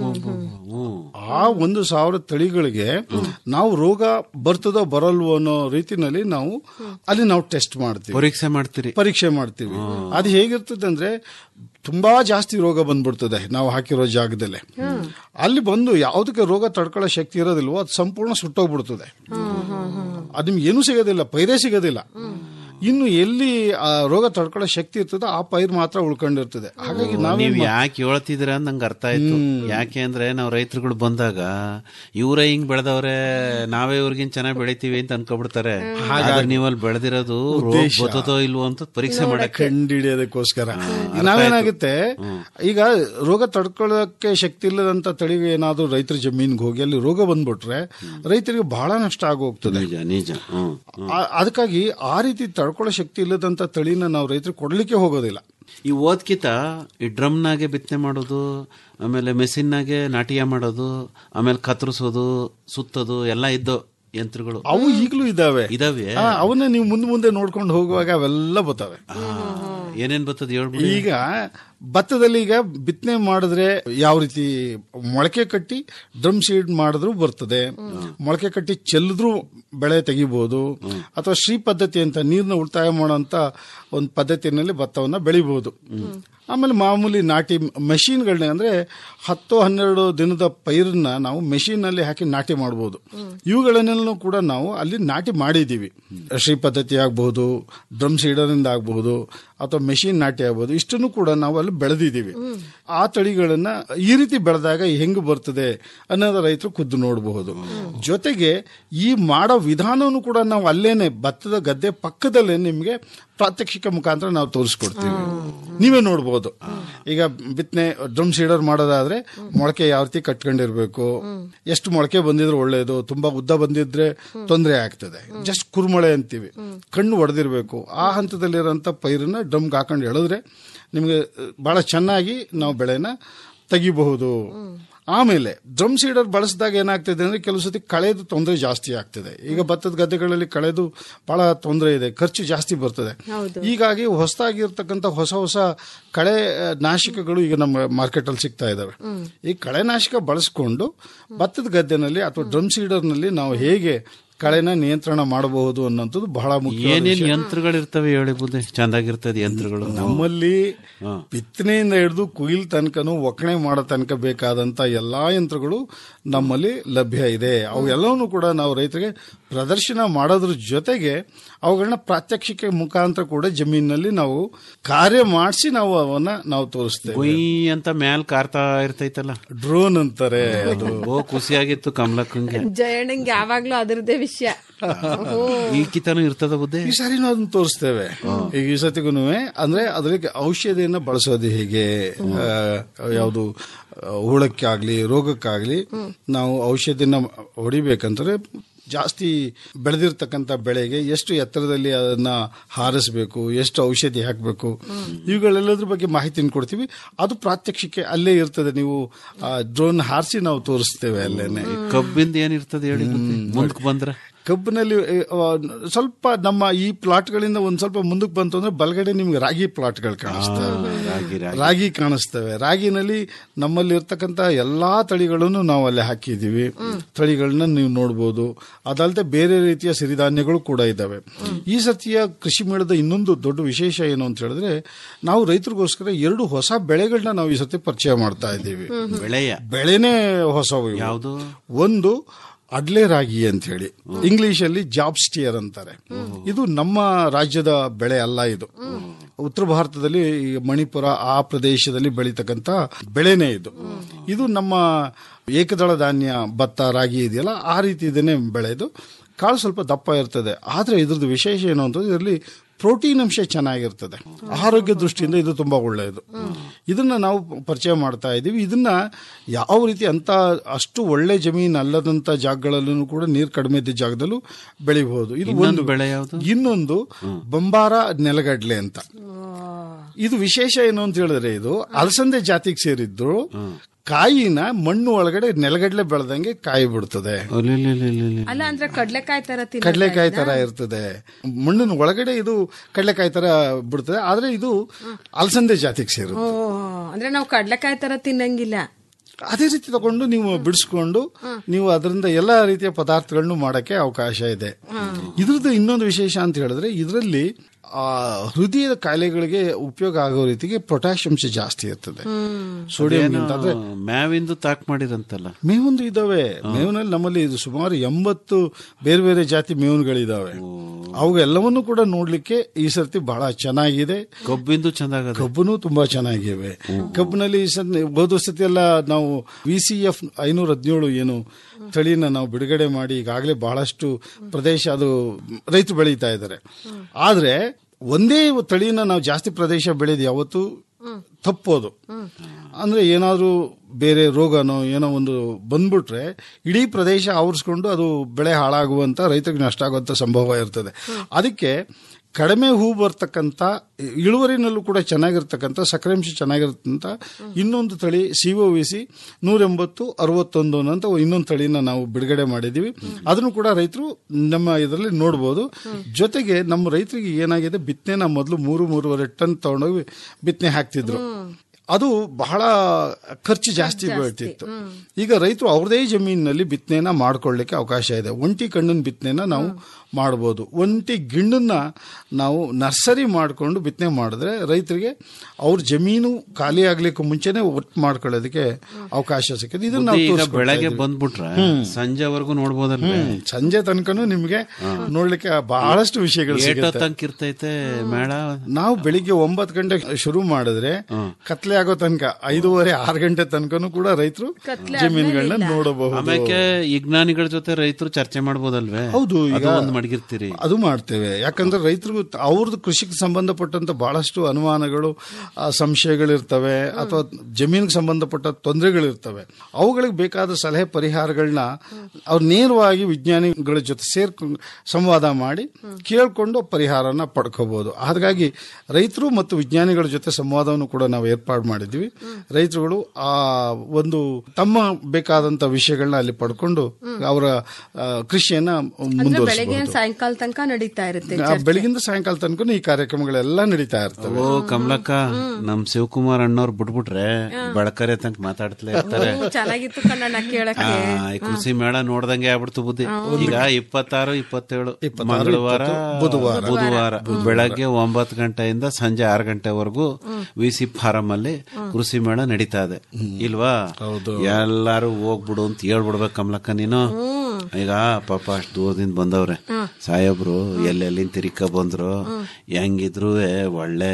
ಆ ಒಂದು ಸಾವಿರ ತಳಿಗಳಿಗೆ ನಾವು ರೋಗ ಬರ್ತದೋ ಬರಲ್ವೋ ಅನ್ನೋ ರೀತಿನಲ್ಲಿ ನಾವು ಅಲ್ಲಿ ನಾವು ಟೆಸ್ಟ್ ಮಾಡ್ತೀವಿ ಪರೀಕ್ಷೆ ಮಾಡ್ತೀರಿ ಪರೀಕ್ಷೆ ಮಾಡ್ತೀವಿ ಅದು ಹೇಗಿರ್ತದೆ ಅಂದ್ರೆ ತುಂಬಾ ಜಾಸ್ತಿ ರೋಗ ಬಂದ್ಬಿಡ್ತದೆ ನಾವು ಹಾಕಿರೋ ಜಾಗದಲ್ಲೇ ಅಲ್ಲಿ ಬಂದು ಯಾವುದಕ್ಕೆ ರೋಗ ತಡ್ಕೊಳ್ಳೋ ಶಕ್ತಿ ಇರೋದಿಲ್ವೋ ಅದು ಸಂಪೂರ್ಣ ಸುಟ್ಟೋಗ್ಬಿಡ್ತದೆ ಅದು ನಿಮ್ಗೆ ಏನೂ ಸಿಗೋದಿಲ್ಲ ಪೈರೇ ಸಿಗೋದಿಲ್ಲ ಇನ್ನು ಎಲ್ಲಿ ಆ ರೋಗ ತಡ್ಕೊಳ್ಳೋ ಶಕ್ತಿ ಇರ್ತದೋ ಆ ಪೈರ್ ಮಾತ್ರ ಉಳ್ಕೊಂಡಿರ್ತದೆ ಹಾಗಾಗಿ ನೀವ್ ನಾವೇನ್ ಮಾ- ಯಾಕೆ ಹೇಳ್ತಿದ್ರ ಅಂತ ನಂಗೆ ಅರ್ಥ ಆಯ್ತು ಯಾಕೆ ಅಂದ್ರೆ ನಾವು ರೈತರುಗಳು ಬಂದಾಗ ಇವ್ರೇ ಹಿಂಗ್ ಬೆಳೆದವ್ರೆ ನಾವೇ ಇವ್ರಿಗಿನ್ ಚೆನ್ನಾಗಿ ಬೆಳಿತೀವಿ ಅಂತ ಅನ್ಕೊಬಿಡ್ತಾರೆ ಆದ್ರೆ ನೀವಲ್ಲಿ ಬೆಳೆದಿರೋದು ರೋಗ ಉದ್ದೇಶ. ಬರ್ತದೋ ಇಲ್ವೋ ಅಂತ ಪರೀಕ್ಷೆ ಮಾಡಕ್ಕೆ ಕಂಡಿಡಿಯೋದಕ್ಕೋಸ್ಕರ ಈಗ ನಾವೇನಾಗುತ್ತೆ ಈಗ ರೋಗ ತಡ್ಕೊಳ್ಳೋಕೆ ಶಕ್ತಿ ಇಲ್ಲದಂತ ತಳಿಗೆ ಏನಾದ್ರೂ ರೈತರ ಜಮೀನ್ಗೆ ಹೋಗಿ ಅಲ್ಲಿ ರೋಗ ಬಂದ್ಬಿಟ್ರೆ ರೈತರಿಗೆ ಬಹಳ ನಷ್ಟ ಆಗೋಗ್ತದೆ ನಿಜ ನಿಜ ಹ್ಮ್ ಆ- ಅದಕ್ಕಾಗಿ ಆ ರೀತಿ ತಡ್ಕೊಳ್ಳೋ ಶಕ್ತಿ ಇಲ್ಲದಂತ ತಳಿನ ನಾವು ರೈತರಿಗೆ ಕೊಡ್ಲಿಕ್ಕೆ ಹೋಗೋದಿಲ್ಲ ಈ ಓದ್ಕಿತ ಈ ಡ್ರಮ್ನಾಗೆ ಬಿತ್ತನೆ ಮಾಡೋದು ಆಮೇಲೆ ಮೆಷಿನ್ನಾಗೆ ನಾಟಿಯ ಮಾಡೋದು ಆಮೇಲೆ ಕತ್ತರಿಸೋದು ಸುತ್ತೋದು ಎಲ್ಲ ಇದ್ದು ಯಂತ್ರಗಳು ಅವು ಈಗಲೂ ಇದಾವೆ ಇದಾವೆ ಆ, ಅವನ್ನ ನೀವು ಮುಂದೆ ಮುಂದೆ ನೋಡ್ಕೊಂಡು ಹೋಗುವಾಗ ಅವೆಲ್ಲ ಬರ್ತವೆ ಆ, ಏನೇನ್ ಬರ್ತದ ಹೇಳ್ಬಿಡಿ ಈಗ ಭತ್ತದಲ್ಲಿ ಈಗ ಬಿತ್ತನೆ ಮಾಡಿದ್ರೆ ಯಾವ ರೀತಿ ಮೊಳಕೆ ಕಟ್ಟಿ ಡ್ರಮ್ ಸೀಡ್ ಮಾಡಿದ್ರು ಬರ್ತದೆ ಮೊಳಕೆ ಕಟ್ಟಿ ಚೆಲ್ಲಿದ್ರು ಬೆಳೆ ತೆಗಿಬಹುದು ಅಥವಾ ಶ್ರೀ ಪದ್ಧತಿ ಅಂತ ನೀರ್ನ ಉಳಿತಾಯ ಮಾಡುವಂತ ಒಂದು ಪದ್ಧತಿಯಲ್ಲಿ ಭತ್ತವನ್ನ ಬೆಳಿಬಹುದು ಆಮೇಲೆ ಮಾಮೂಲಿ ನಾಟಿ ಮೆಷಿನ್ಗಳನ್ನ ಅಂದ್ರೆ ಹತ್ತು ಹನ್ನೆರಡು ದಿನದ ಪೈರನ್ನ ನಾವು ಮೆಷಿನ್ ನಲ್ಲಿ ಹಾಕಿ ನಾಟಿ ಮಾಡಬಹುದು ಇವುಗಳನ್ನೆಲ್ಲ ಕೂಡ ನಾವು ಅಲ್ಲಿ ನಾಟಿ ಮಾಡಿದ್ದೀವಿ ಶ್ರೀ ಪದ್ಧತಿ ಆಗಬಹುದು ಡ್ರಮ್ ಸೀಡರಿಂದ ಆಗಬಹುದು ಅಥವಾ ಮೆಷಿನ್ ನಾಟಿ ಆಗ್ಬಹುದು ಇಷ್ಟನ್ನು ಕೂಡ ನಾವು ಅಲ್ಲಿ ಬೆಳೆದಿದ್ದೀವಿ ಆ ತಳಿಗಳನ್ನ ಈ ರೀತಿ ಬೆಳೆದಾಗ ಹೆಂಗ್ ಬರ್ತದೆ ಅನ್ನೋದ ರೈತರು ಖುದ್ದು ನೋಡಬಹುದು ಜೊತೆಗೆ ಈ ಮಾಡೋ ವಿಧಾನವನ್ನು ಕೂಡ ನಾವು ಅಲ್ಲೇನೆ ಭತ್ತದ ಗದ್ದೆ ಪಕ್ಕದಲ್ಲೇ ನಿಮ್ಗೆ ಪ್ರಾತ್ಯಕ್ಷಿಕ ಮುಖಾಂತರ ನಾವು ತೋರಿಸ್ಕೊಡ್ತೀವಿ ನೀವೇ ನೋಡ್ಬೋದು ಈಗ ಬಿತ್ತನೆ ಡ್ರಮ್ ಸೀಡರ್ ಮಾಡೋದಾದ್ರೆ ಮೊಳಕೆ ಯಾವ ರೀತಿ ಕಟ್ಕೊಂಡಿರ್ಬೇಕು ಎಷ್ಟು ಮೊಳಕೆ ಬಂದಿದ್ರೆ ಒಳ್ಳೇದು ತುಂಬಾ ಉದ್ದ ಬಂದಿದ್ರೆ ತೊಂದರೆ ಆಗ್ತದೆ ಜಸ್ಟ್ ಕುರುಮಳೆ ಅಂತೀವಿ ಕಣ್ಣು ಒಡೆದಿರ್ಬೇಕು ಆ ಹಂತದಲ್ಲಿರೋಂಥ ಪೈರನ್ನ ಡ್ರಮ್ಗೆ ಹಾಕೊಂಡು ಎಳೆದ್ರೆ ನಿಮಗೆ ಬಹಳ ಚೆನ್ನಾಗಿ ನಾವು ಬೆಳೆನ ತೆಗಿಬಹುದು ಆಮೇಲೆ ಡ್ರಮ್ ಸೀಡರ್ ಬಳಸಿದಾಗ ಏನಾಗ್ತದೆ ಅಂದ್ರೆ ಕೆಲವು ಸತಿ ಕಳೆದು ತೊಂದರೆ ಜಾಸ್ತಿ ಆಗ್ತದೆ ಈಗ ಭತ್ತದ ಗದ್ದೆಗಳಲ್ಲಿ ಕಳೆದು ಬಹಳ ತೊಂದರೆ ಇದೆ ಖರ್ಚು ಜಾಸ್ತಿ ಬರ್ತದೆ ಹೀಗಾಗಿ ಹೊಸದಾಗಿರ್ತಕ್ಕಂಥ ಹೊಸ ಹೊಸ ಕಳೆ ಆ, ನಾಶಕಗಳು ಈಗ ನಮ್ಮ ಮಾರ್ಕೆಟ್ ಅಲ್ಲಿ ಸಿಗ್ತಾ ಇದಾವೆ ಈ ಕಳೆ ನಾಶಕ ಬಳಸ್ಕೊಂಡು ಭತ್ತದ ಗದ್ದೆನಲ್ಲಿ ಅಥವಾ ಡ್ರಮ್ ಸೀಡರ್ನಲ್ಲಿ ನಾವು ಹೇಗೆ ಕಳೆನ ನಿಯಂತ್ರಣ ಮಾಡಬಹುದು ಅನ್ನೋಂಥದ್ದು ಬಹಳ ಮುಖ್ಯ ಏನೇನ್ ಯಂತ್ರಗಳಿರ್ತವೆ ಹೇಳಿ ಬುದ್ಧಿ ಚಂದಾಗಿರ್ತದೆ ಯಂತ್ರಗಳು ನಮ್ಮಲ್ಲಿ ಬಿತ್ತನೆಯಿಂದ ಹಿಡಿದು ಕುಯಿಲ್ ತನಕನು ಒಕ್ಕಣೆ ಮಾಡೋ ತನಕ ಬೇಕಾದಂತ ಎಲ್ಲಾ ಯಂತ್ರಗಳು ನಮ್ಮಲ್ಲಿ ಲಭ್ಯ ಇದೆ ಅವೆಲ್ಲವನ್ನೂ ಕೂಡ ನಾವು ರೈತರಿಗೆ ಪ್ರದರ್ಶನ ಮಾಡೋದ್ರ ಜೊತೆಗೆ ಅವುಗಳನ್ನ ಪ್ರಾತ್ಯಕ್ಷಿಕೆ ಮುಖಾಂತರ ಕೂಡ ಜಮೀನಿನಲ್ಲಿ ನಾವು ಕಾರ್ಯ ಮಾಡಿಸಿ ನಾವು ಅವನ್ನ ನಾವು ತೋರಿಸ್ತೇವೆ ಗುಯ್ ಅಂತ ಮ್ಯಾಲ್ ಕಾರ್ತಾ ಇರ್ತೈತಲ್ಲ ಡ್ರೋನ್ ಅಂತಾರೆ ಅದು ಓ ಖುಷಿಯಾಗಿತ್ತು ಕಮಲಕ್ಕಂಗೆ ಜಯಣ್ಣಂಗೆ ಯಾವಾಗ್ಲೂ ಅದರದೇ ವಿಷಯ ಈ ಕಿತನೂ ಇರ್ತದ ಬುದ್ಧಿ ಈ ಸಾರಿ ನಾವು ಅದನ್ನ ತೋರಿಸ್ತೇವೆ ಈಗ ಈ ಸತಿಗೂ ಅಂದ್ರೆ ಅದಕ್ಕೆ ಔಷಧಿಯನ್ನ ಬಳಸೋದು ಹೇಗೆ ಯಾವುದು ಹುಳಕ್ಕಾಗ್ಲಿ ರೋಗಕ್ಕಾಗ್ಲಿ ನಾವು ಔಷಧಿನ ಹೊಡಿಬೇಕಂದ್ರೆ ಜಾಸ್ತಿ ಬೆಳೆದಿರ್ತಕ್ಕಂಥ ಬೆಳೆಗೆ ಎಷ್ಟು ಎತ್ತರದಲ್ಲಿ ಅದನ್ನ ಹಾರಿಸಬೇಕು ಎಷ್ಟು ಔಷಧಿ ಹಾಕಬೇಕು ಇವುಗಳೆಲ್ಲದ್ರ ಬಗ್ಗೆ ಮಾಹಿತಿನ ಕೊಡ್ತೀವಿ ಅದು ಪ್ರಾತ್ಯಕ್ಷಿಕೆ ಅಲ್ಲೇ ಇರ್ತದೆ ನೀವು ಡ್ರೋನ್ ಹಾರಿಸಿ ನಾವು ತೋರಿಸ್ತೇವೆ ಅಲ್ಲೇನೆ ಕಬ್ಬಿಂದ ಏನಿರ್ತದೆ ಹೇಳಿ ಬುದ್ಧಿ ಮುಂದಕ್ಕೆ ಬಂದ್ರ ಕಬ್ಬಿನಲ್ಲಿ ಆ, ಸ್ವಲ್ಪ ನಮ್ಮ ಈ ಪ್ಲಾಟ್ಗಳಿಂದ ಒಂದ್ ಸ್ವಲ್ಪ ಮುಂದಕ್ಕೆ ಬಂತು ಅಂದ್ರೆ ಬಲಗಡೆ ನಿಮ್ಗೆ ರಾಗಿ ಪ್ಲಾಟ್ಗಳು ಕಾಣಿಸ್ತವೆ ರಾಗಿ ರಾಗಿ ರಾಗಿ ಕಾಣಿಸ್ತವೆ ರಾಗಿನಲ್ಲಿ ನಮ್ಮಲ್ಲಿ ಇರ್ತಕ್ಕಂತ ಎಲ್ಲಾ ತಳಿಗಳನ್ನು ನಾವು ಅಲ್ಲಿ ಹಾಕಿದೀವಿ ತಳಿಗಳನ್ನ ನೀವು ನೋಡ್ಬೋದು ಅದಲ್ಲದೆ ಬೇರೆ ರೀತಿಯ ಸಿರಿಧಾನ್ಯಗಳು ಕೂಡ ಇದ್ದಾವೆ ಈ ಸತಿಯ ಕೃಷಿ ಮೇಳದ ಇನ್ನೊಂದು ದೊಡ್ಡ ವಿಶೇಷ ಏನು ಅಂತ ಹೇಳಿದ್ರೆ ನಾವು ರೈತರಿಗೋಸ್ಕರ ಎರಡು ಹೊಸ ಬೆಳೆಗಳನ್ನ ನಾವು ಈ ಸತಿ ಪರಿಚಯ ಮಾಡ್ತಾ ಇದ್ದೀವಿ ಬೆಳೆಯ ಬೆಳೆನೇ ಹೊಸವು ಇವು. ಯಾವುದು ಒಂದು ಅಡ್ಲೆ ರಾಗಿ ಅಂತ ಹೇಳಿ ಇಂಗ್ಲಿಷ್ ಅಲ್ಲಿ ಜಾಬ್ ಸ್ಟಿಯರ್ ಅಂತಾರೆ ಇದು ನಮ್ಮ ರಾಜ್ಯದ ಬೆಳೆ ಅಲ್ಲ ಇದು ಉತ್ತರ ಭಾರತದಲ್ಲಿ ಈ ಮಣಿಪುರ ಆ ಪ್ರದೇಶದಲ್ಲಿ ಬೆಳೀತಕ್ಕಂತ ಬೆಳೆನೇ ಇದು ಇದು ನಮ್ಮ ಏಕದಳ ಧಾನ್ಯ ಭತ್ತ ರಾಗಿ ಇದೆಯಲ್ಲ ಆ ರೀತಿ ಇದನ್ನೇ ಬೆಳೆ ಇದು ಕಾಳು ಸ್ವಲ್ಪ ದಪ್ಪ ಇರ್ತದೆ ಆದ್ರೆ ಇದ್ರದ್ದು ವಿಶೇಷ ಏನು ಅಂತಂದ್ರೆ ಇದರಲ್ಲಿ ಪ್ರೋಟೀನ್ ಅಂಶ ಚೆನ್ನಾಗಿರ್ತದೆ ಆರೋಗ್ಯ ದೃಷ್ಟಿಯಿಂದ ಇದು ತುಂಬಾ ಒಳ್ಳೆಯದು ಇದನ್ನ ನಾವು ಪರಿಚಯ ಮಾಡ್ತಾ ಇದ್ದೀವಿ ಇದನ್ನ ಯಾವ ರೀತಿ ಅಂತ ಅಷ್ಟು ಒಳ್ಳೆ ಜಮೀನು ಅಲ್ಲದಂತ ಜಾಗಗಳಲ್ಲೂ ಕೂಡ ನೀರು ಕಡಿಮೆ ಇದ್ದ ಜಾಗದಲ್ಲೂ ಬೆಳಿಬಹುದು ಇದು ಇನ್ನೊಂದು ಒಂದು ಬೆಳೆ ಯಾವುದು? ಇನ್ನೊಂದು ಬಂಬಾರ ನೆಲಗಡ್ಲೆ ಅಂತ ಇದು ವಿಶೇಷ ಏನು ಅಂತ ಹೇಳಿದ್ರೆ ಇದು ಅಲಸಂದೆ ಜಾತಿಗೆ ಸೇರಿದ್ದು ಕಾಯಿನ ಮಣ್ಣು ಒಳಗಡೆ ನೆಲಗಡ್ಲೆ ಬೆಳೆದಂಗೆ ಕಾಯಿ ಬಿಡ್ತದೆ ಅಲೆಲೆಲೆಲೆಲೆ. ಅಲ್ಲ ಅಂದ್ರೆ ಕಡ್ಲೆಕಾಯಿ ತರ ತಿನ್ನ ಕಡಲೆಕಾಯಿ ತರ ಇರ್ತದೆ ಮಣ್ಣಿನ ಒಳಗಡೆ ಇದು ಕಡಲೆಕಾಯಿ ತರ ಬಿಡ್ತದೆ ಆದ್ರೆ ಇದು ಅಲಸಂದೆ ಜಾತಿಗೆ ಸೇರುತ್ತೆ ಓ ಅಂದ್ರೆ ನಾವು ಕಡ್ಲೆಕಾಯಿ ತರ ತಿನ್ನಂಗಿಲ್ಲ ಅದೇ ರೀತಿ ತಗೊಂಡು ನೀವು ಬಿಡಿಸ್ಕೊಂಡು ನೀವು ಅದರಿಂದ ಎಲ್ಲಾ ರೀತಿಯ ಪದಾರ್ಥಗಳನ್ನು ಮಾಡಕ್ಕೆ ಅವಕಾಶ ಇದೆ ಇದ್ರದ್ದು ಇನ್ನೊಂದು ವಿಶೇಷ ಅಂತ ಹೇಳಿದ್ರೆ ಇದರಲ್ಲಿ ಆ ಹೃದಯದ ಕಾಯಿಲೆಗಳಿಗೆ ಉಪಯೋಗ ಆಗೋ ರೀತಿಗೆ ಪೊಟ್ಯಾಷ್ ಅಂಶ ಜಾಸ್ತಿ ಇರ್ತದೆ ಸೋಡಿಯಂ ಅಂದ್ರೆ ಮ್ಯಾವಿಂದು ತಾಕ್ ಮಾಡಿರಂತಲ್ಲ ಮೇವೊಂದು ಇದಾವೆ ಮೇವಿನಲ್ಲಿ ನಮ್ಮಲ್ಲಿ ಇದು ಸುಮಾರು ಎಂಬತ್ತು ಬೇರೆ ಬೇರೆ ಜಾತಿ ಮೇವುಗಳಿದಾವೆ ಅವುಗೆಲ್ಲವನ್ನು ಕೂಡ ನೋಡ್ಲಿಕ್ಕೆ ಈ ಸರ್ತಿ ಬಹಳ ಚೆನ್ನಾಗಿದೆ ಕಬ್ಬಿಂದು ಚಂದಾಗದ ಕಬ್ಬುನು ತುಂಬಾ ಚೆನ್ನಾಗಿವೆ ಕಬ್ಬಿನಲ್ಲಿ ಈ ಸತಿ ಹೋದ ಸತಿ ಎಲ್ಲ ನಾವು ವಿ ಸಿ ಎಫ್ ಐನೂರ ಹದಿನೇಳು ಏನು ತಳಿನ ನಾವು ಬಿಡುಗಡೆ ಮಾಡಿ ಈಗಾಗಲೇ ಬಹಳಷ್ಟು ಪ್ರದೇಶ ಅದು ರೈತರು ಬೆಳೀತಾ ಇದ್ದಾರೆ ಆದ್ರೆ ಒಂದೇ ತಳಿನ ನಾವು ಜಾಸ್ತಿ ಪ್ರದೇಶ ಬೆಳೆದು ಯಾವತ್ತು ತಪ್ಪೋದು ಅಂದ್ರೆ ಏನಾದ್ರೂ ಬೇರೆ ರೋಗನೋ ಏನೋ ಒಂದು ಬಂದ್ಬಿಟ್ರೆ ಇಡೀ ಪ್ರದೇಶ ಆವರಿಸ್ಕೊಂಡು ಅದು ಬೆಳೆ ಹಾಳಾಗುವಂತ ರೈತರಿಗೆ ನಷ್ಟ ಆಗುವಂತ ಸಂಭವ ಇರ್ತದೆ ಅದಕ್ಕೆ ಕಡಿಮೆ ಹೂ ಬರ್ತಕ್ಕಂಥ ಇಳುವರಿನಲ್ಲೂ ಕೂಡ ಚೆನ್ನಾಗಿರ್ತಕ್ಕಂಥ ಸಕ್ಕರೆ ಅಂಶ ಚೆನ್ನಾಗಿರ್ತಂತ ಇನ್ನೊಂದು ತಳಿ ಸಿಒ ವಿ ಸಿ ನೂರ ಎಂಬತ್ತು ಅರವತ್ತೊಂದು ಅಂತ ಇನ್ನೊಂದು ತಳಿನ ನಾವು ಬಿಡುಗಡೆ ಮಾಡಿದೀವಿ ಅದನ್ನು ಕೂಡ ರೈತರು ನಮ್ಮ ಇದರಲ್ಲಿ ನೋಡ್ಬೋದು ಜೊತೆಗೆ ನಮ್ಮ ರೈತರಿಗೆ ಏನಾಗಿದೆ ಬಿತ್ತನೆನ ಮೊದಲು ಮೂರು ಮೂರುವರೆ ಟನ್ ತಗೊಂಡೋಗಿ ಬಿತ್ತನೆ ಹಾಕ್ತಿದ್ರು ಅದು ಬಹಳ ಖರ್ಚು ಜಾಸ್ತಿ ಬೀಳ್ತಿತ್ತು ಈಗ ರೈತರು ಅವ್ರದೇ ಜಮೀನಿನಲ್ಲಿ ಬಿತ್ತನೆನ ಮಾಡ್ಕೊಳ್ಳಿಕ್ಕೆ ಅವಕಾಶ ಇದೆ ಒಂಟಿ ಕಣ್ಣಿನ ಬಿತ್ತನೆನ ನಾವು ಮಾಡ್ಬೋದು ಒಂಟಿ ಗಿಣ್ಣನ್ನ ನಾವು ನರ್ಸರಿ ಮಾಡಿಕೊಂಡು ಬಿತ್ತನೆ ಮಾಡಿದ್ರೆ ರೈತರಿಗೆ ಅವ್ರ ಜಮೀನು ಖಾಲಿ ಆಗ್ಲಿಕ್ಕೆ ಮುಂಚೆನೆ ಒಟ್ಟು ಮಾಡ್ಕೊಳ್ಳೋದಕ್ಕೆ ಅವಕಾಶ ಸಿಕ್ಕಿದೆ ಇದನ್ನ ನಾವು ಈಗ ತೋರ್ಸ್ಕೊಡ್ತಾ ಬೆಳಗ್ಗೆ ಇದ್ದೀವಿ. ಬಂದ್ಬಿಟ್ರೆ ಸಂಜೆವರೆಗೂ ನೋಡ್ಬೋದಲ್ವೇ ಹ್ಮ್. ಸಂಜೆ ತನಕನೂ ನಿಮ್ಗೆ ನೋಡ್ಲಿಕ್ಕೆ ಬಹಳಷ್ಟು ವಿಷಯಗಳು ಸಿಗುತ್ತೆ ಏಟೊತ್ತಂಕ್ ಇರ್ತೈತೆ ಮೇಳ ನಾವು ಬೆಳಿಗ್ಗೆ ಒಂಬತ್ತು ಗಂಟೆ ಶುರು ಮಾಡಿದ್ರೆ ಕತ್ಲೆ ಆಗೋ ತನಕ ಐದೂವರೆ ಆರು ಗಂಟೆ ತನಕನೂ ಕೂಡ ರೈತರು ಜಮೀನುಗಳನ್ನ ನೋಡಬಹುದು ಆಮೇಲೆ ವಿಜ್ಞಾನಿಗಳ ಜೊತೆ ರೈತರು ಚರ್ಚೆ ಮಾಡ್ಬೋದಲ್ವೇ ಹೌದು, ಈಗ- ಅದು ಒಂದ್ ಮಡಗಿರ್ತೀರಿ ಅದು ಮಾಡ್ತೇವೆ ಯಾಕಂದ್ರೆ ರೈತರಿಗೂ ತ- ಅವ್ರದ್ದು ಕೃಷಿಗೆ ಸಂಬಂಧಪಟ್ಟಂತ ಬಹಳಷ್ಟು ಅನುಮಾನಗಳು ಆ, ಸಂಶಯಗಳಿರ್ತವೆ ಅಥವಾ ಜಮೀನಿಗೆ ಸಂಬಂಧಪಟ್ಟ ತೊಂದರೆಗಳಿರ್ತವೆ ಅವುಗಳಿಗೆ ಬೇಕಾದ ಸಲಹೆ ಪರಿಹಾರಗಳನ್ನ ಅವ್ರು ನೇರವಾಗಿ ವಿಜ್ಞಾನಿಗಳ ಜೊತೆ ಸೇರ್ಕೊಂಡು ಸಂವಾದ ಮಾಡಿ ಕೇಳ್ಕೊಂಡು ಪರಿಹಾರನ ಪಡ್ಕೋಬಹುದು ಹಾಗಾಗಿ ರೈತರು ಮತ್ತು ವಿಜ್ಞಾನಿಗಳ ಜೊತೆ ಸಂವಾದವನ್ನು ಕೂಡ ನಾವು ಏರ್ಪಾಡು ಮಾಡಿದ್ವಿ ರೈತರುಗಳು ಆ ಒಂದು ತಮ್ಮ ಬೇಕಾದಂತ ವಿಷಯಗಳನ್ನ ಅಲ್ಲಿ ಪಡ್ಕೊಂಡು ಅವರ ಆ, ಕೃಷಿಯನ್ನ ಅಂದ್ರೆ ಮುಂದುವರಿಸಬಹುದು ಬೆಳಗ್ಗೆ ಸಾಯಂಕಾಲ ತನಕ ನಡೀತಾ ಇರುತ್ತೆ ಆ, ಬೆಳಗಿಂದ ಸಾಯಂಕಾಲ ತನಕ ಈ ಕಾರ್ಯಕ್ರಮಗಳೆಲ್ಲ ನಡೀತಾ ಇರ್ತವೆ ಓ ಕಮಲಕ್ಕ ನಮ್ ಶಿವಕುಮಾರ್ ಅಣ್ಣವ್ರು ಬಿಟ್ಬಿಟ್ರೆ ಬೆಳಕರೆ ತನಕ ಮಾತಾಡ್ತಲೇ ಇರ್ತಾರೆ ಹ್ಮ್, ಚೆನ್ನಾಗಿತ್ತು ಕಣ್ಣಣ್ಣ ಕೇಳಕ್ಕೆ ಆ, ಈ ಕೃಷಿ ಮೇಳ ನೋಡ್ದಂಗೆ ಆಗ್ಬಿಡ್ತು ಬುದ್ಧಿ ಈಗ ಇಪ್ಪತ್ತಾರು ಇಪ್ಪತ್ತೇಳು ಮಂಗಳವಾರ ಬುಧವಾರ. ಬುಧವಾರ ಬೆಳಗ್ಗೆ ಒಂಬತ್ತು ಗಂಟೆಯಿಂದ ಸಂಜೆ ಆರು ಗಂಟೆವರೆಗೂ ವಿ ಸಿ ಫಾರಂ ಅಲ್ಲಿ ಕೃಷಿ ಮೇಳ ನಡೀತಾ ಇದೆ ಇಲ್ವಾ ಎಲ್ಲಾರು ಹೋಗ್ಬಿಡು ಅಂತ ಹೇಳ್ಬಿಡ್ಬೇಕು ಕಮಲಕ್ಕ ನೀನು ಈಗ ಪಾಪ ಅಷ್ಟು ದೂರದಿಂದ ಬಂದವ್ರೆ ಸಾಹೇಬ್ರು ಎಲ್ಲೆಲ್ಲಿಂದ ತಿರಿಕ ಬಂದ್ರು ಹೆಂಗಿದ್ರು ಒಳ್ಳೆ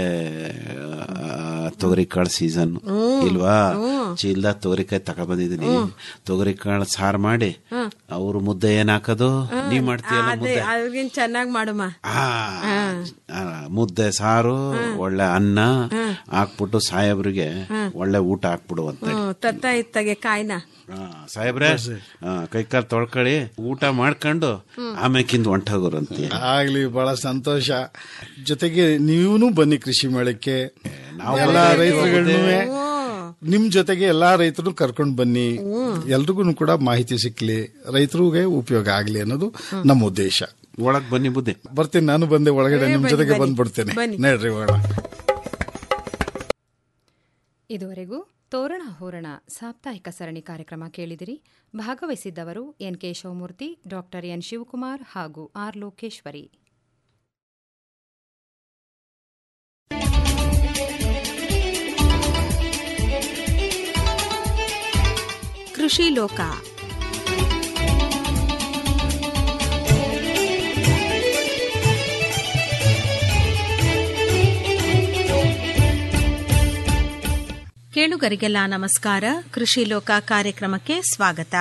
ತೊಗರಿಕಾಳು ಸೀಸನ್ ಇಲ್ವಾ ಚೀಲ್ದ ತೊಗರಿಕಾಯಿ ತಗೊಬಂದಿದೀನಿ ತೊಗರಿಕಾಳು ಸಾರು ಮಾಡಿ ಅವ್ರು ಮುದ್ದೆ ಏನ್ ಹಾಕೋದು ನೀ ಮಾಡ್ತೀಯಲ್ಲ ಅದೇ ಮುದ್ದೆ ಅವ್ರಿಗೇನ್ ಚೆನ್ನಾಗ್ ಮಾಡುಮ ಆ, ಆ, ಮುದ್ದೆ ಸಾರು ಒಳ್ಳೆ ಅನ್ನ ಹಾಕ್ಬಿಟ್ಟು ಸಾಹೇಬ್ರಿಗೆ ಒಳ್ಳೆ ಊಟ ಹಾಕ್ಬಿಡು ಅಂತ ಹ್ಮ್ ತತ್ತ ಇತ್ತಗೆ ಕಾಯ್ನ ಆ, ಸಾಹೇಬ್ರೆ ಆ, ಕೈಕಾಲ್ ತೊಳ್ಕೊಳ್ಳಿ ಊಟ ಮಾಡ್ಕೊಂಡು ಆಮೇಕಿಂದ ಹೊಂಟೋಗೋರಂತೆ ಆಗ್ಲಿ ಬಹಳ ಸಂತೋಷ ಜೊತೆಗೆ ನೀವೂ ಬನ್ನಿ ಕೃಷಿ ಮೇಳಕ್ಕೆ ಎಲ್ಲಾ ರೈತರುಗಳನ್ನೂ ನಿಮ್ ಜೊತೆಗೆ ಎಲ್ಲಾ ರೈತರು ಕರ್ಕೊಂಡು ಬನ್ನಿ ಎಲ್ರಿಗೂ ಕೂಡ ಮಾಹಿತಿ ಸಿಕ್ಲಿ ರೈತರಿಗೆ ಉಪಯೋಗ ಆಗ್ಲಿ ಅನ್ನೋದು ನಮ್ಮ ಉದ್ದೇಶ ಒಳಗ್ ಬನ್ನಿ ಬುದ್ಧಿ ಬರ್ತೀನಿ ನಾನು ಬಂದೆ ಒಳಗಡೆ ನಿಮ್ ಬನ್ನಿ, ಜೊತೆಗೆ ಬನ್ನಿ. ಬಂದ್ಬಿಡ್ತೇನೆ ಬನ್ನಿ. ನಡ್ರಿ ಒಳ ಇದುವರೆಗೂ ತೋರಣ ಹೋರಣ ಸಾಪ್ತಾಹಿಕ ಸರಣಿ ಕಾರ್ಯಕ್ರಮ ಕೇಳಿದಿರಿ ಭಾಗವಹಿಸಿದ್ದವರು N K Shivamurthy doctor N Shivakumar ಹಾಗೂ ಆರ್ ಲೋಕೇಶ್ವರಿ ಕೃಷಿ ಲೋಕ ಕೇಳುಗರಿಗೆಲ್ಲ ನಮಸ್ಕಾರ ಕೃಷಿ ಲೋಕ ಕಾರ್ಯಕ್ರಮಕ್ಕೆ ಸ್ವಾಗತ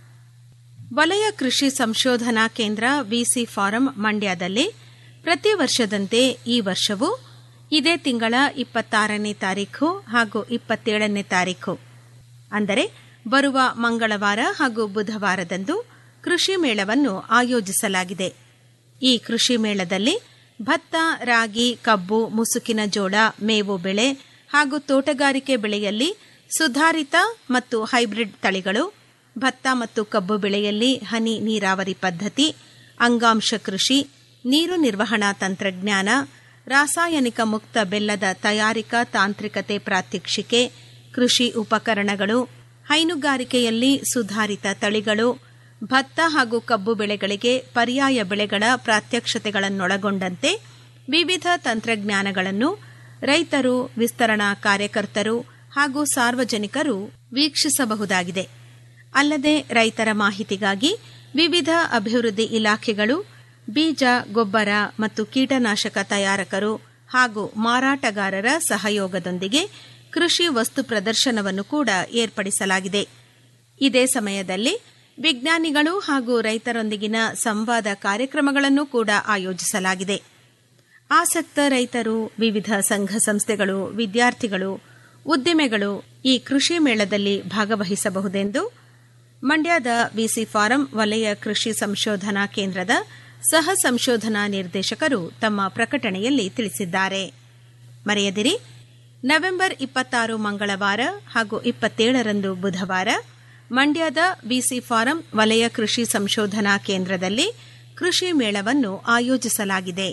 ವಲಯ ಕೃಷಿ ಸಂಶೋಧನಾ ಕೇಂದ್ರ ವಿಸಿ ಫಾರಂ ಮಂಡ್ಯದಲ್ಲಿ ಪ್ರತಿ ವರ್ಷದಂತೆ ಈ ವರ್ಷವೂ ಇದೇ ತಿಂಗಳ ಇಪ್ಪತ್ತಾರನೇ ತಾರೀಖು ಹಾಗೂ ಇಪ್ಪತ್ತೇಳನೇ ತಾರೀಖು ಅಂದರೆ ಬರುವ ಮಂಗಳವಾರ ಹಾಗೂ ಬುಧವಾರದಂದು ಕೃಷಿ ಮೇಳವನ್ನು ಆಯೋಜಿಸಲಾಗಿದೆ ಈ ಕೃಷಿ ಮೇಳದಲ್ಲಿ ಭತ್ತ ರಾಗಿ ಕಬ್ಬು ಮುಸುಕಿನ ಜೋಳ ಮೇವು ಬೆಳೆ ಹಾಗೂ ತೋಟಗಾರಿಕೆ ಬೆಳೆಯಲ್ಲಿ ಸುಧಾರಿತ ಮತ್ತು ಹೈಬ್ರಿಡ್ ತಳಿಗಳು ಭತ್ತ ಮತ್ತು ಕಬ್ಬು ಬೆಳೆಯಲ್ಲಿ ಹನಿ ನೀರಾವರಿ ಪದ್ಧತಿ ಅಂಗಾಂಶ ಕೃಷಿ ನೀರು ನಿರ್ವಹಣಾ ತಂತ್ರಜ್ಞಾನ ರಾಸಾಯನಿಕ ಮುಕ್ತ ಬೆಲ್ಲದ ತಯಾರಿಕಾ ತಾಂತ್ರಿಕತೆ ಪ್ರಾತ್ಯಕ್ಷಿಕೆ ಕೃಷಿ ಉಪಕರಣಗಳು ಹೈನುಗಾರಿಕೆಯಲ್ಲಿ ಸುಧಾರಿತ ತಳಿಗಳು ಭತ್ತ ಹಾಗೂ ಕಬ್ಬು ಬೆಳೆಗಳಿಗೆ ಪರ್ಯಾಯ ಬೆಳೆಗಳ ಪ್ರಾತ್ಯಕ್ಷತೆಗಳನ್ನೊಳಗೊಂಡಂತೆ ವಿವಿಧ ತಂತ್ರಜ್ಞಾನಗಳನ್ನು ರೈತರು ವಿಸ್ತರಣಾ ಕಾರ್ಯಕರ್ತರು ಹಾಗೂ ಸಾರ್ವಜನಿಕರು ವೀಕ್ಷಿಸಬಹುದಾಗಿದೆ ಅಲ್ಲದೆ ರೈತರ ಮಾಹಿತಿಗಾಗಿ ವಿವಿಧ ಅಭಿವೃದ್ಧಿ ಇಲಾಖೆಗಳು ಬೀಜ ಗೊಬ್ಬರ ಮತ್ತು ಕೀಟನಾಶಕ ತಯಾರಕರು ಹಾಗೂ ಮಾರಾಟಗಾರರ ಸಹಯೋಗದೊಂದಿಗೆ ಕೃಷಿ ವಸ್ತು ಪ್ರದರ್ಶನವನ್ನು ಕೂಡ ಏರ್ಪಡಿಸಲಾಗಿದೆ ಇದೇ ಸಮಯದಲ್ಲಿ ವಿಜ್ಞಾನಿಗಳು ಹಾಗೂ ರೈತರೊಂದಿಗಿನ ಸಂವಾದ ಕಾರ್ಯಕ್ರಮಗಳನ್ನು ಕೂಡ ಆಯೋಜಿಸಲಾಗಿದೆ ಆಸಕ್ತ ರೈತರು ವಿವಿಧ ಸಂಘ ಸಂಸ್ಥೆಗಳು ವಿದ್ಯಾರ್ಥಿಗಳು ಉದ್ದಿಮೆಗಳು ಈ ಕೃಷಿ ಮೇಳದಲ್ಲಿ ಭಾಗವಹಿಸಬಹುದೆಂದು ಮಂಡ್ಯದ ವಿಸಿ ಫಾರಂ ವಲಯ ಕೃಷಿ ಸಂಶೋಧನಾ ಕೇಂದ್ರದ ಸಹ ಸಂಶೋಧನಾ ನಿರ್ದೇಶಕರು ತಮ್ಮ ಪ್ರಕಟಣೆಯಲ್ಲಿ ತಿಳಿಸಿದ್ದಾರೆ ಮರೆಯದಿರಿ ನವೆಂಬರ್ ಇಪ್ಪತ್ತಾರು ಮಂಗಳವಾರ ಹಾಗೂ ಇಪ್ಪತ್ತೇಳರಂದು ಬುಧವಾರ ಮಂಡ್ಯದ ವಿಸಿ ಫಾರಂ ವಲಯ ಕೃಷಿ ಸಂಶೋಧನಾ ಕೇಂದ್ರದಲ್ಲಿ ಕೃಷಿ ಮೇಳವನ್ನು ಆಯೋಜಿಸಲಾಗಿದೆ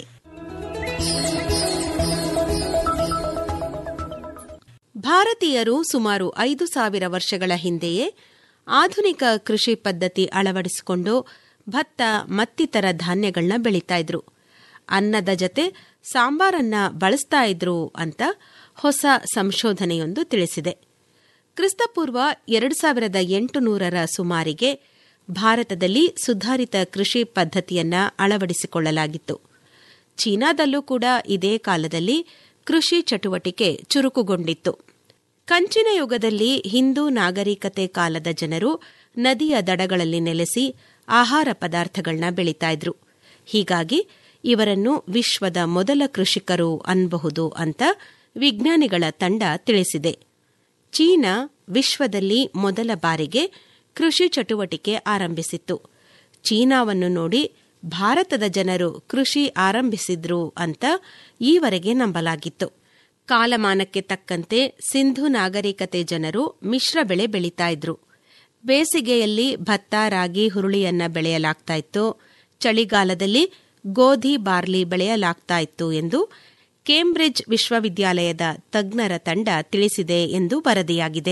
ಭಾರತೀಯರು ಸುಮಾರು ಐದು ಸಾವಿರ ವರ್ಷಗಳ ಹಿಂದೆಯೇ ಆಧುನಿಕ ಕೃಷಿ ಪದ್ಧತಿ ಅಳವಡಿಸಿಕೊಂಡು ಭತ್ತ ಮತ್ತಿತರ ಧಾನ್ಯಗಳನ್ನ ಬೆಳೀತಾ ಇದ್ರು ಅನ್ನದ ಜತೆ ಸಾಂಬಾರನ್ನ ಬಳಸ್ತಾ ಇದ್ರು ಅಂತ ಹೊಸ ಸಂಶೋಧನೆಯೊಂದು ತಿಳಿಸಿದೆ ಕ್ರಿಸ್ತಪೂರ್ವ ಎರಡು ಸಾವಿರದ ಎಂಟು ನೂರರ ಸುಮಾರಿಗೆ ಭಾರತದಲ್ಲಿ ಸುಧಾರಿತ ಕೃಷಿ ಪದ್ಧತಿಯನ್ನ ಅಳವಡಿಸಿಕೊಳ್ಳಲಾಗಿತ್ತು ಚೀನಾದಲ್ಲೂ ಕೂಡ ಇದೇ ಕಾಲದಲ್ಲಿ ಕೃಷಿ ಚಟುವಟಿಕೆ ಚುರುಕುಗೊಂಡಿತ್ತು ಕಂಚಿನ ಯುಗದಲ್ಲಿ ಹಿಂದೂ ನಾಗರಿಕತೆ ಕಾಲದ ಜನರು ನದಿಯ ದಡಗಳಲ್ಲಿ ನೆಲೆಸಿ ಆಹಾರ ಪದಾರ್ಥಗಳನ್ನ ಬೆಳೀತಾ ಇದ್ರು ಹೀಗಾಗಿ ಇವರನ್ನು ವಿಶ್ವದ ಮೊದಲ ಕೃಷಿಕರು ಅನ್ಬಹುದು ಅಂತ ವಿಜ್ಞಾನಿಗಳ ತಂಡ ತಿಳಿಸಿದೆ ಚೀನಾ ವಿಶ್ವದಲ್ಲಿ ಮೊದಲ ಬಾರಿಗೆ ಕೃಷಿ ಚಟುವಟಿಕೆ ಆರಂಭಿಸಿತ್ತು ಚೀನಾವನ್ನು ನೋಡಿ ಭಾರತದ ಜನರು ಕೃಷಿ ಆರಂಭಿಸಿದ್ರು ಅಂತ ಈವರೆಗೆ ನಂಬಲಾಗಿತ್ತು ಕಾಲಮಾನಕ್ಕೆ ತಕ್ಕಂತೆ ಸಿಂಧು ನಾಗರಿಕತೆ ಜನರು ಮಿಶ್ರ ಬೆಳೆ ಬೆಳೀತಾ ಇದ್ರು ಬೇಸಿಗೆಯಲ್ಲಿ ಭತ್ತ ರಾಗಿ ಹುರುಳಿಯನ್ನ ಬೆಳೆಯಲಾಗ್ತಾ ಇತ್ತು ಚಳಿಗಾಲದಲ್ಲಿ ಗೋಧಿ ಬಾರ್ಲಿ ಬೆಳೆಯಲಾಗ್ತಾ ಇತ್ತು ಎಂದು ಕೇಂಬ್ರಿಡ್ಜ್ ವಿಶ್ವವಿದ್ಯಾಲಯದ ತಜ್ಞರ ತಂಡ ತಿಳಿಸಿದೆ ಎಂದು ವರದಿಯಾಗಿದೆ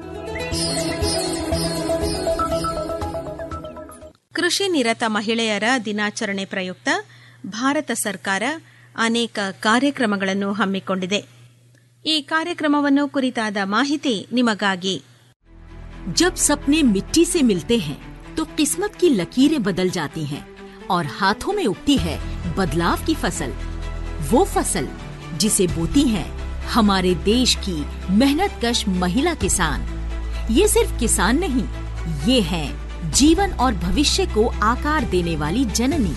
ಕೃಷಿ ನಿರತ ಮಹಿಳೆಯರ ದಿನಾಚರಣೆ ಪ್ರಯುಕ್ತ ಭಾರತ ಸರ್ಕಾರ ಅನೇಕ ಕಾರ್ಯಕ್ರಮಗಳನ್ನು ಹಮ್ಮಿಕೊಂಡಿದೆ ಈ ಕಾರ್ಯಕ್ರಮವನ್ನು ಕುರಿತಾದ ಮಾಹಿತಿ ನಿಮಗಾಗಿ जब सपने मिट्टी से मिलते हैं तो किस्मत की लकीरें बदल जाती हैं और हाथों में उगती है बदलाव की फसल वो फसल जिसे बोती हैं हमारे देश की मेहनतकश महिला किसान ये सिर्फ किसान नहीं ये हैं जीवन और भविष्य को आकार देने वाली जननी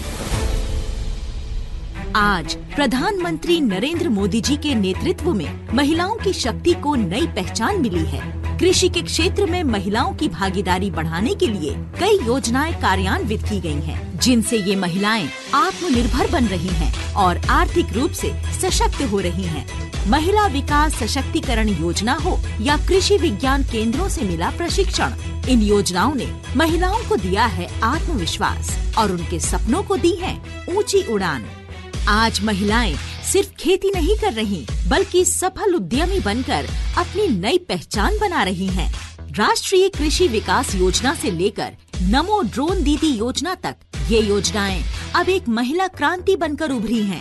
आज प्रधानमंत्री नरेंद्र मोदी जी के नेतृत्व में महिलाओं की शक्ति को नई पहचान मिली है कृषि के क्षेत्र में महिलाओं की भागीदारी बढ़ाने के लिए कई योजनाएं कार्यान्वित की गई हैं, जिनसे ये महिलाएं आत्मनिर्भर बन रही हैं और आर्थिक रूप से सशक्त हो रही हैं। महिला विकास सशक्तिकरण योजना हो या कृषि विज्ञान केंद्रों से मिला प्रशिक्षण इन योजनाओं ने महिलाओं को दिया है आत्मविश्वास और उनके सपनों को दी है ऊंची उड़ान आज महिलाएं सिर्फ खेती नहीं कर रही बल्कि सफल उद्यमी बनकर अपनी नई पहचान बना रही हैं। राष्ट्रीय कृषि विकास योजना से लेकर नमो ड्रोन दीदी योजना तक ये योजनाएं अब एक महिला क्रांति बनकर उभरी हैं।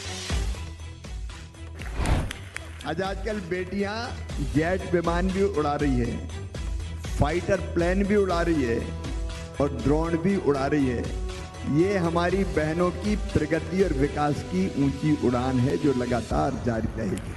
आज आजकल बेटियां जेट विमान भी उड़ा रही है फाइटर प्लेन भी उड़ा रही है और ड्रोन भी उड़ा रही है ये हमारी बहनों की प्रगति और विकास की ऊंची उड़ान है जो लगातार जारी रहेगी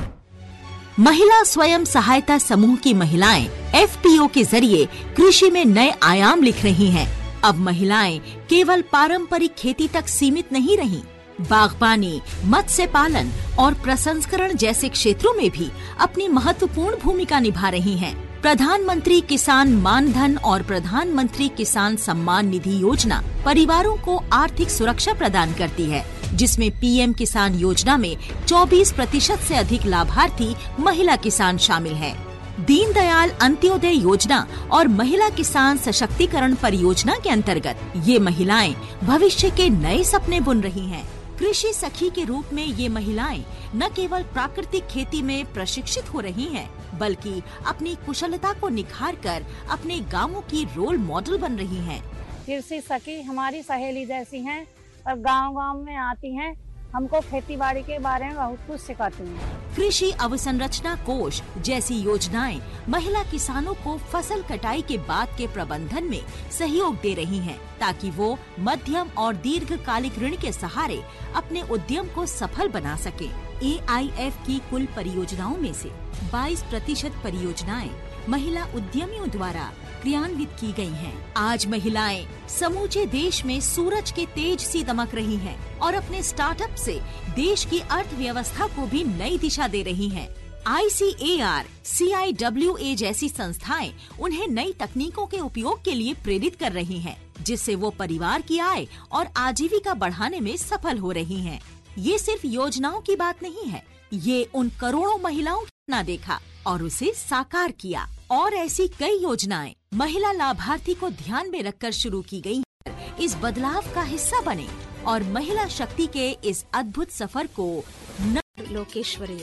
महिला स्वयं सहायता समूह की महिलाएं एफपीओ के जरिए कृषि में नए आयाम लिख रही हैं। अब महिलाएं केवल पारंपरिक खेती तक सीमित नहीं रहीं, बागबानी मत्स्य पालन और प्रसंस्करण जैसे क्षेत्रों में भी अपनी महत्वपूर्ण भूमिका निभा रही हैं। प्रधानमंत्री किसान मान धन और प्रधानमंत्री किसान सम्मान निधि योजना परिवारों को आर्थिक सुरक्षा प्रदान करती है जिसमें पीएम किसान योजना में 24 प्रतिशत से अधिक लाभार्थी महिला किसान शामिल हैं। दीनदयाल अंत्योदय योजना और महिला किसान सशक्तिकरण परियोजना के अंतर्गत ये महिलाएं भविष्य के नए सपने बुन रही हैं। कृषि सखी के रूप में ये महिलाएं न केवल प्राकृतिक खेती में प्रशिक्षित हो रही हैं, बल्कि अपनी कुशलता को निखार कर अपने गांवों की रोल मॉडल बन रही हैं। कृषि सखी हमारी सहेली जैसी हैं और गांव गांव में आती हैं हमको खेती बाड़ी के बारे में बहुत कुछ सिखाती हैं कृषि अवसंरचना कोष जैसी योजनाएं महिला किसानों को फसल कटाई के बाद के प्रबंधन में सहयोग दे रही हैं, ताकि वो मध्यम और दीर्घकालिक ऋण के सहारे अपने उद्यम को सफल बना सके ए की कुल परियोजनाओं में से 22 प्रतिशत परियोजनाएं महिला उद्यमियों द्वारा क्रियान्वित की गई हैं। आज महिलाएं समूचे देश में सूरज के तेज सी दमक रही हैं और अपने स्टार्टअप से देश की अर्थव्यवस्था को भी नई दिशा दे रही हैं। आईसीएआर, सीआईडब्ल्यूए जैसी संस्थाएं उन्हें नई तकनीकों के उपयोग के लिए प्रेरित कर रही हैं, जिससे वो परिवार की आय और आजीविका बढ़ाने में सफल हो रही हैं। ये सिर्फ योजनाओं की बात नहीं है ये उन करोड़ों महिलाओं ने देखा और उसे साकार किया और ऐसी कई योजनाएं महिला लाभार्थी को ध्यान में रखकर शुरू की गई हैं। इस बदलाव का हिस्सा बने और महिला शक्ति के इस अद्भुत सफर को न ಲೋಕೇಶ್ವರಿ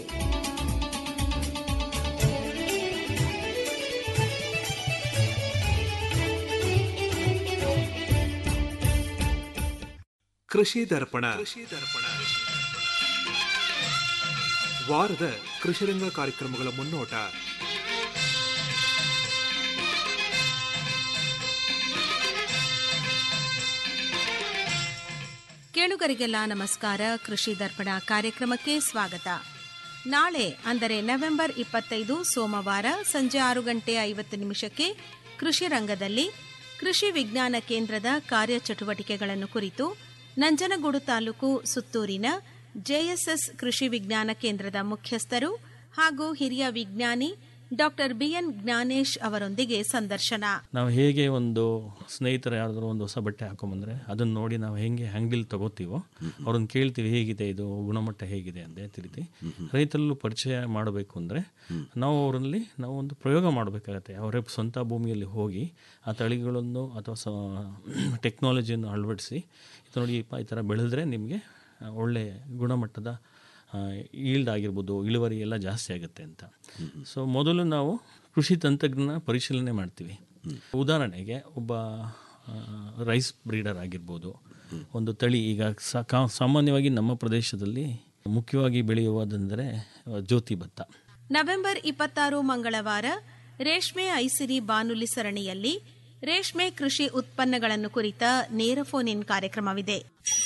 ಕೃಷಿ ದರ್ಪಣ ವಾರದ ಕೃಷಿರಂಗ ಕಾರ್ಯಕ್ರಮಗಳ ಮುನ್ನೋಟ ಕೇಳುಗರಿಗೆಲ್ಲ ನಮಸ್ಕಾರ ಕೃಷಿ ದರ್ಪಣ ಕಾರ್ಯಕ್ರಮಕ್ಕೆ ಸ್ವಾಗತ ನಾಳೆ ಅಂದರೆ ನವೆಂಬರ್ ಇಪ್ಪತ್ತೈದು ಸೋಮವಾರ ಸಂಜೆ ಆರು ಗಂಟೆ ಐವತ್ತು ನಿಮಿಷಕ್ಕೆ ಕೃಷಿ ರಂಗದಲ್ಲಿ ಕೃಷಿ ವಿಜ್ಞಾನ ಕೇಂದ್ರದ ಕಾರ್ಯಚಟುವಟಿಕೆಗಳನ್ನು ಕುರಿತು ನಂಜನಗೂಡು ತಾಲೂಕು ಸುತ್ತೂರಿನ ಜೆಎಸ್ಎಸ್ ಕೃಷಿ ವಿಜ್ಞಾನ ಕೇಂದ್ರದ ಮುಖ್ಯಸ್ಥರು ಹಾಗೂ ಹಿರಿಯ ವಿಜ್ಞಾನಿ ಡಾಕ್ಟರ್ ಬಿಎನ್ ಜ್ಞಾನೇಶ್ ಅವರೊಂದಿಗೆ ಸಂದರ್ಶನ ನಾವು ಹೇಗೆ ಒಂದು ಸ್ನೇಹಿತರು ಯಾರಾದರೂ ಒಂದು ಹೊಸ ಬಟ್ಟೆ ಹಾಕೊಂಬಂದ್ರೆ ಅದನ್ನ ನೋಡಿ ನಾವು ಹೆಂಗೆ ಅಂಗಡಿಲಿ ತಗೋತೀವೋ ಅವ್ರನ್ನ ಕೇಳ್ತೀವಿ ಹೇಗಿದೆ ಇದು ಗುಣಮಟ್ಟ ಹೇಗಿದೆ ಅಂತ ರೀತಿ ರೈತರಲ್ಲೂ ಪರಿಚಯ ಮಾಡಬೇಕು ಅಂದರೆ ನಾವು ಅವರಲ್ಲಿ ನಾವು ಒಂದು ಪ್ರಯೋಗ ಮಾಡಬೇಕಾಗತ್ತೆ ಅವರೇ ಸ್ವಂತ ಭೂಮಿಯಲ್ಲಿ ಹೋಗಿ ಆ ತಳಿಗಳನ್ನು ಅಥವಾ ಸ ಟೆಕ್ನಾಲಜಿಯನ್ನು ಅಳವಡಿಸಿ ಇದು ನೋಡಿ ಈ ಥರ ಬೆಳೆದ್ರೆ ನಿಮಗೆ ಒಳ್ಳೆ ಗುಣಮಟ್ಟದ ಈಲ್ಡ್ ಆಗಿರ್ಬೋದು ಇಳುವರಿ ಎಲ್ಲ ಜಾಸ್ತಿ ಆಗುತ್ತೆ ಅಂತ ಸೊ ಮೊದಲು ನಾವು ಕೃಷಿ ತಂತ್ರಜ್ಞಾನ ಪರಿಶೀಲನೆ ಮಾಡ್ತೀವಿ ಉದಾಹರಣೆಗೆ ಒಬ್ಬ ರೈಸ್ ಬ್ರೀಡರ್ ಆಗಿರ್ಬೋದು ಒಂದು ತಳಿ ಈಗ ಸಾಮಾನ್ಯವಾಗಿ ನಮ್ಮ ಪ್ರದೇಶದಲ್ಲಿ ಮುಖ್ಯವಾಗಿ ಬೆಳೆಯುವುದೆಂದರೆ ಜ್ಯೋತಿ ಭತ್ತ ನವೆಂಬರ್ ಇಪ್ಪತ್ತಾರು ಮಂಗಳವಾರ ರೇಷ್ಮೆ ಐಸಿರಿ ಬಾನುಲಿ ಸರಣಿಯಲ್ಲಿ ರೇಷ್ಮೆ ಕೃಷಿ ಉತ್ಪನ್ನಗಳನ್ನು ಕುರಿತ ನೇರ ಫೋನ್ ಇನ್ ಕಾರ್ಯಕ್ರಮವಿದೆ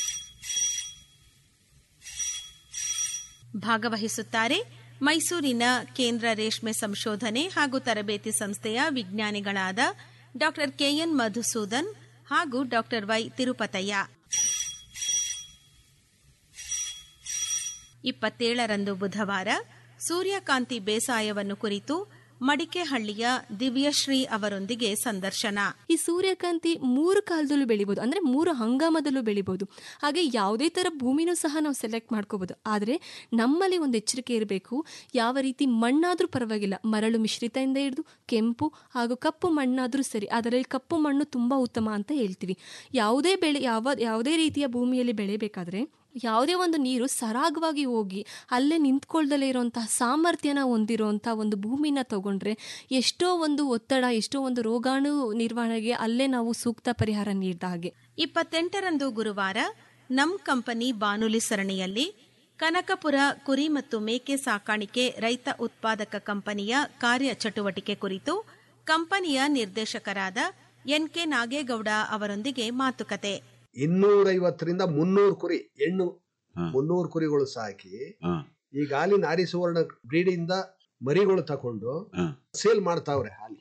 ಭಾಗವಹಿಸುತ್ತಾರೆ ಮೈಸೂರಿನ ಕೇಂದ್ರ ರೇಷ್ಮೆ ಸಂಶೋಧನೆ ಹಾಗೂ ತರಬೇತಿ ಸಂಸ್ಥೆಯ ವಿಜ್ಞಾನಿಗಳಾದ ಡಾ ಕೆಎನ್ ಮಧುಸೂದನ್ ಹಾಗೂ ಡಾ ವೈ ತಿರುಪತಯ್ಯ ಇಪ್ಪತ್ತೇಳರಂದು ಬುಧವಾರ ಸೂರ್ಯಕಾಂತಿ ಬೇಸಾಯವನ್ನು ಕುರಿತು ಮಡಿಕೆಹಳ್ಳಿಯ ದಿವ್ಯಶ್ರೀ ಅವರೊಂದಿಗೆ ಸಂದರ್ಶನ ಈ ಸೂರ್ಯಕಾಂತಿ ಮೂರು ಕಾಲದಲ್ಲೂ ಬೆಳಿಬೋದು ಅಂದರೆ ಮೂರು ಹಂಗಾಮದಲ್ಲೂ ಬೆಳಿಬೋದು ಹಾಗೆ ಯಾವುದೇ ಥರ ಭೂಮಿನೂ ಸಹ ನಾವು ಸೆಲೆಕ್ಟ್ ಮಾಡ್ಕೋಬೋದು ಆದರೆ ನಮ್ಮಲ್ಲಿ ಒಂದು ಎಚ್ಚರಿಕೆ ಇರಬೇಕು ಯಾವ ರೀತಿ ಮಣ್ಣಾದರೂ ಪರವಾಗಿಲ್ಲ ಮರಳು ಮಿಶ್ರಿತದಿಂದ ಹಿಡಿದು ಕೆಂಪು ಹಾಗೂ ಕಪ್ಪು ಮಣ್ಣಾದರೂ ಸರಿ ಅದರಲ್ಲಿ ಕಪ್ಪು ಮಣ್ಣು ತುಂಬ ಉತ್ತಮ ಅಂತ ಹೇಳ್ತೀವಿ ಯಾವುದೇ ಬೆಳೆ ಯಾವ ಯಾವುದೇ ರೀತಿಯ ಭೂಮಿಯಲ್ಲಿ ಬೆಳೆಯಬೇಕಾದ್ರೆ ಯಾವುದೇ ಒಂದು ನೀರು ಸರಾಗವಾಗಿ ಹೋಗಿ ಅಲ್ಲೇ ನಿಂತ್ಕೊಳ್ದಲೇ ಇರುವಂತಹ ಸಾಮರ್ಥ್ಯನ ಹೊಂದಿರುವಂಥ ಒಂದು ಭೂಮಿನ ತಗೊಂಡ್ರೆ ಎಷ್ಟೋ ಒಂದು ಒತ್ತಡ ಎಷ್ಟೋ ಒಂದು ರೋಗಾಣು ನಿರ್ವಹಣೆಗೆ ಅಲ್ಲೇ ನಾವು ಸೂಕ್ತ ಪರಿಹಾರ ನೀಡಿದ ಹಾಗೆ ಇಪ್ಪತ್ತೆಂಟರಂದು ಗುರುವಾರ ನಮ್ ಕಂಪನಿ ಬಾನುಲಿ ಸರಣಿಯಲ್ಲಿ ಕನಕಪುರ ಕುರಿ ಮತ್ತು ಮೇಕೆ ಸಾಕಾಣಿಕೆ ರೈತ ಉತ್ಪಾದಕ ಕಂಪನಿಯ ಕಾರ್ಯ ಚಟುವಟಿಕೆ ಕುರಿತು ಕಂಪನಿಯ ನಿರ್ದೇಶಕರಾದ ಎನ್ಕೆ ನಾಗೇಗೌಡ ಅವರೊಂದಿಗೆ ಮಾತುಕತೆ ಇನ್ನೂರೈವತ್ತರಿಂದ ಮುನ್ನೂರು ಕುರಿ ಹೆಣ್ಣು ಮುನ್ನೂರು ಕುರಿಗಳು ಸಾಕಿ ಈಗ ಹಾಲಿನ ನಾರಿ ಸುವರ್ಣ ಬ್ರೀಡಿಂದ ಮರಿಗಳು ತಕೊಂಡು ಸೇಲ್ ಮಾಡ್ತಾವ್ರೆ ಹಾಲಿ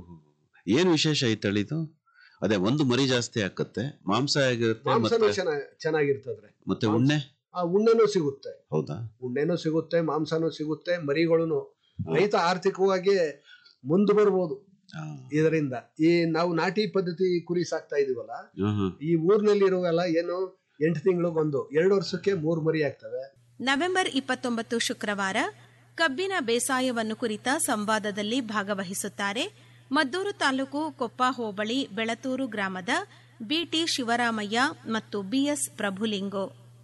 ಏನ್ ವಿಶೇಷ ಈ ತಳಿದು ಅದೇ ಒಂದು ಮರಿ ಜಾಸ್ತಿ ಹಾಕತ್ತೆ ಮಾಂಸ ಆಗಿರುತ್ತೆ ಮಾಂಸನೂ ಮತ್ತೆ ಚೆನ್ನಾಗಿ ಚೆನ್ನಾಗಿರ್ತದ್ರೆ ಮತ್ತೆ ಉಣ್ಣೆ ಆ ಉಣ್ಣೆನೂ ಸಿಗುತ್ತೆ ಹೌದಾ ಉಣ್ಣೆನೂ ಸಿಗುತ್ತೆ ಮಾಂಸನೂ ಸಿಗುತ್ತೆ ಮರಿಗಳು ರೈತ ಆರ್ಥಿಕವಾಗಿ ಮುಂದೆ ಬರ್ಬೋದು ಇದರಿಂದ ಈ ನಾವು ನಾಟಿ ಪದ್ಧತಿ ಕುರಿ ಸಾಕ್ತಾ ಇದೀವಲ್ಲ ಹ್ಮ್ ಹ್ಮ್. ಈ ಊರ್ನಲ್ಲಿ ಇರುವೆಲ್ಲ ಏನು ಎಂಟು ತಿಂಗಳಿಗೊಂದು ಎರಡು ವರ್ಷಕ್ಕೆ ಮೂರು ಮರಿ ಆಗ್ತವೆ ನವೆಂಬರ್ ಇಪ್ಪತ್ತೊಂಬತ್ತು ಶುಕ್ರವಾರ ಕಬ್ಬಿನ ಬೇಸಾಯವನ್ನು ಕುರಿತ ಸಂವಾದದಲ್ಲಿ ಭಾಗವಹಿಸುತ್ತಾರೆ ಮದ್ದೂರು ತಾಲೂಕು ಕೊಪ್ಪ ಹೋಬಳಿ ಬೆಳತೂರು ಗ್ರಾಮದ ಬಿಟಿ ಶಿವರಾಮಯ್ಯ ಮತ್ತು ಬಿಎಸ್ ಪ್ರಭುಲಿಂಗೋ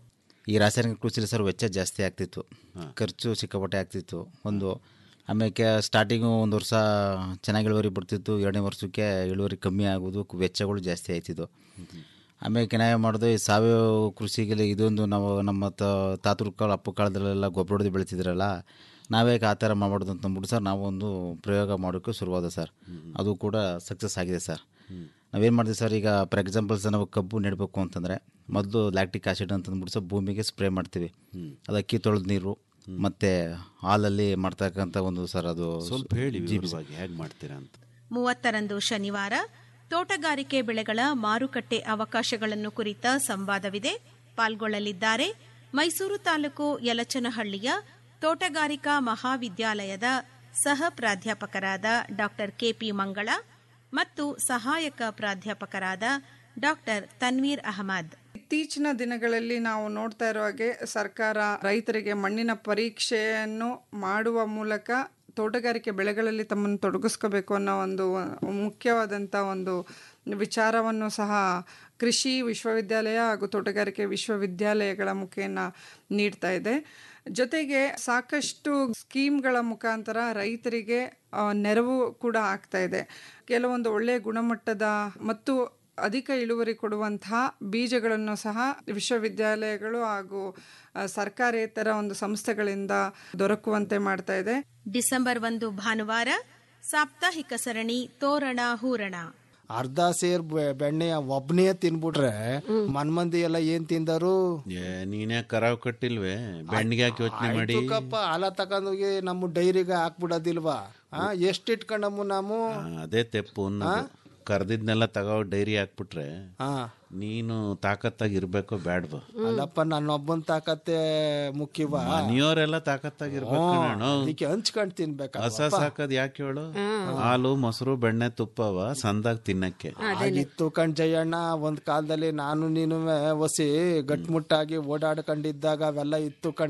ಈ ರಾಸಾಯನಿಕ ಕೃಷಿ ಸರ್ ವೆಚ್ಚ ಜಾಸ್ತಿ ಆಗ್ತಿತ್ತು ಖರ್ಚು ಸಿಕ್ಕಾಪಟ್ಟೆ ಆಗ್ತಿತ್ತು ಒಂದು ಆಮೇಲೆ ಸ್ಟಾರ್ಟಿಂಗು ಒಂದು ವರ್ಷ ಚೆನ್ನಾಗಿ ಇಳುವರಿ ಬರ್ತಿತ್ತು ಎರಡನೇ ವರ್ಷಕ್ಕೆ ಇಳುವರಿ ಕಮ್ಮಿ ಆಗೋದು ಕು- ವೆಚ್ಚಗಳು ಜಾಸ್ತಿ ಆಯ್ತಿದ್ದು ಆಮೇಲೆ ಕೆನಾಯ ಮಾಡೋದು ಈ ಸಾವಯವ ಕೃಷಿಗೆ ಇದೊಂದು ನಾವು ನಮ್ಮ ತಾತುರ ಕಾಲ ಅಪ್ಪ ಕಾಲದಲ್ಲೆಲ್ಲ ಗೊಬ್ಬರ ಹೊಡೆದು ಬೆಳೆತಿದ್ರಲ್ಲ ನಾವೇ ಆ ಥರ ಮಾಡ್ಬಾರ್ದು ಅಂತ ಅಂದ್ಬಿಟ್ಟು ಸರ್ ನಾವೊಂದು ಪ್ರಯೋಗ ಮಾಡೋಕ್ಕೆ ಶುರುವಾದ ಸರ್ ಅದು ಕೂಡ ಸಕ್ಸಸ್ ಆಗಿದೆ ಸರ್ ನಾವೇನು ಮಾಡ್ತೀವಿ ಸರ್ ಈಗ ಫಾರ್ ಎಕ್ಸಾಂಪಲ್ ಸರ್ ನಾವು ಕಬ್ಬು ನೆಡಬೇಕು ಅಂತಂದರೆ ಮೊದಲು ಲ್ಯಾಕ್ಟಿಕ್ ಆಸಿಡ್ ಅಂತ ಅಂದ್ಬಿಟ್ಟು ಸರ್ ಭೂಮಿಗೆ ಸ್ಪ್ರೇ ಮಾಡ್ತೀವಿ ಅದು ಅಕ್ಕಿ ತೊಳೆದ ನೀರು ಮತ್ತು ಹಾಲಲ್ಲಿ ಮಾಡ್ತಕ್ಕಂಥ ಒಂದು ಸರ್ ಅದು ಸ್ವಲ್ಪ ಹೇಳಿ ಜೀವಿ ವಿವರವಾಗಿ ಹೇಗ್ ಮಾಡ್ತೀರಾ ಅಂತ ಮೂವತ್ತರಂದು ಶನಿವಾರ ತೋಟಗಾರಿಕೆ ಬೆಳೆಗಳ ಮಾರುಕಟ್ಟೆ ಅವಕಾಶಗಳನ್ನು ಕುರಿತ ಸಂವಾದವಿದೆ ಪಾಲ್ಗೊಳ್ಳಲಿದ್ದಾರೆ ಮೈಸೂರು ತಾಲೂಕು ಯಲಚನಹಳ್ಳಿಯ ತೋಟಗಾರಿಕಾ ಮಹಾವಿದ್ಯಾಲಯದ ಸಹ ಪ್ರಾಧ್ಯಾಪಕರಾದ ಡಾ ಕೆಪಿ ಮಂಗಳ ಮತ್ತು ಸಹಾಯಕ ಪ್ರಾಧ್ಯಾಪಕರಾದ ಡಾ ತನ್ವೀರ್ ಅಹಮದ್ ಇತ್ತೀಚಿನ ದಿನಗಳಲ್ಲಿ ನಾವು ನೋಡ್ತಾ ಇರೋ ಹಾಗೆ ಸರ್ಕಾರ ರೈತರಿಗೆ ಮಣ್ಣಿನ ಪರೀಕ್ಷೆಯನ್ನು ಮಾಡುವ ಮೂಲಕ ತೋಟಗಾರಿಕೆ ಬೆಳೆಗಳಲ್ಲಿ ತಮ್ಮನ್ನು ತೊಡಗಿಸ್ಕೋಬೇಕು ಅನ್ನೋ ಒಂದು ಮುಖ್ಯವಾದಂಥ ಒಂದು ವಿಚಾರವನ್ನು ಸಹ ಕೃಷಿ ವಿಶ್ವವಿದ್ಯಾಲಯ ಹಾಗೂ ತೋಟಗಾರಿಕೆ ವಿಶ್ವವಿದ್ಯಾಲಯಗಳ ಮುಖೇನ ನೀಡ್ತಾ ಇದೆ ಜೊತೆಗೆ ಸಾಕಷ್ಟು ಸ್ಕೀಮ್ಗಳ ಮುಖಾಂತರ ರೈತರಿಗೆ ಆ, ನೆರವು ಕೂಡ ಆಗ್ತಾ ಇದೆ ಕೆಲವೊಂದು ಒಳ್ಳೆಯ ಗುಣಮಟ್ಟದ ಮತ್ತು ಅಧಿಕ ಇಳುವರಿ ಕೊಡುವಂತಹ ಬೀಜಗಳನ್ನು ಸಹ ವಿಶ್ವವಿದ್ಯಾಲಯಗಳು ಹಾಗೂ ಆ, ಸರ್ಕಾರೇತರ ಒಂದು ಸಂಸ್ಥೆಗಳಿಂದ ದೊರಕುವಂತೆ ಮಾಡ್ತಾ ಇದೆ ಡಿಸೆಂಬರ್ ಒಂದು ಭಾನುವಾರ ಸಾಪ್ತಾಹಿಕ ಸರಣಿ ತೋರಣ ಹೂರಣ ಅರ್ಧ ಸೇರ್ ಬೆ- ಬೆಣ್ಣೆಯ ಒಬ್ನೇ ತಿನ್ಬಿಟ್ರೆ ಮನ್ಮಂದಿ ಎಲ್ಲ ಏನ್ ತಿಂದರು ಏ ನೀನೇ ಕರಾವ್ ಕಟ್ಟಿಲ್ವೇ ಬೆಣ್ಣಿಗೆ ಯಾಕೆ ಯೋಚನೆ ಮಾಡಿ ಕಪ್ಪ ಹಾಲ ತಕೊಂಡೋಗಿ ನಮ್ಮ ಡೈರಿಗೆ ಹಾಕ್ಬಿಡೋದಿಲ್ವಾ ಆ, ಎಷ್ಟ್ ಇಟ್ಕೊಂಡಮ್ಮ ನಾವು ಆ, ಅದೇ ತೆಪ್ಪು ಅನ್ನೋದು ಕರ್ದಿದ್ನೆಲ್ಲ ತಗೋ ಡೈರಿ ಹಾಕ್ಬಿಟ್ರೆ ಹಾ. ನೀನು ತಾಕತ್ತಾಗಿ ಇರ್ಬೇಕೋ ಬ್ಯಾಡ್ವೋ ಅಲ್ಲಪ್ಪ ನನ್ನೊಬ್ಬನ್ ತಾಕತ್ತೆ ಮುಖ್ಯವಾ ಮನೆಯವರೆಲ್ಲ ತಾಕತ್ತಾಗಿರ್ಬೇಕು ಹ್ಮ್. ಕಣೋ. ಅದಕ್ಕೆ ಹಂಚ್ಕೊಂಡ್ ತಿನ್ಬೇಕ ಹಸ ಸಾಕದ್ ಯಾಕೆ ಹೇಳು ಹಾಲು ಮೊಸರು ಬೆಣ್ಣೆ ತುಪ್ಪವ ಸಂದಾಗ ತಿನ್ನಕ್ಕೆ ಆಗಿತ್ತು ಕಣ್ ಜಯಣ್ಣ ಒಂದ್ ಕಾಲದಲ್ಲಿ ನಾನು ನೀನು ಒಸಿ ಗಟ್ಮುಟ್ಟಾಗಿ ಓಡಾಡ್ಕೊಂಡಿದ್ದಾಗ ಅವೆಲ್ಲ ಇತ್ತು ಕಣ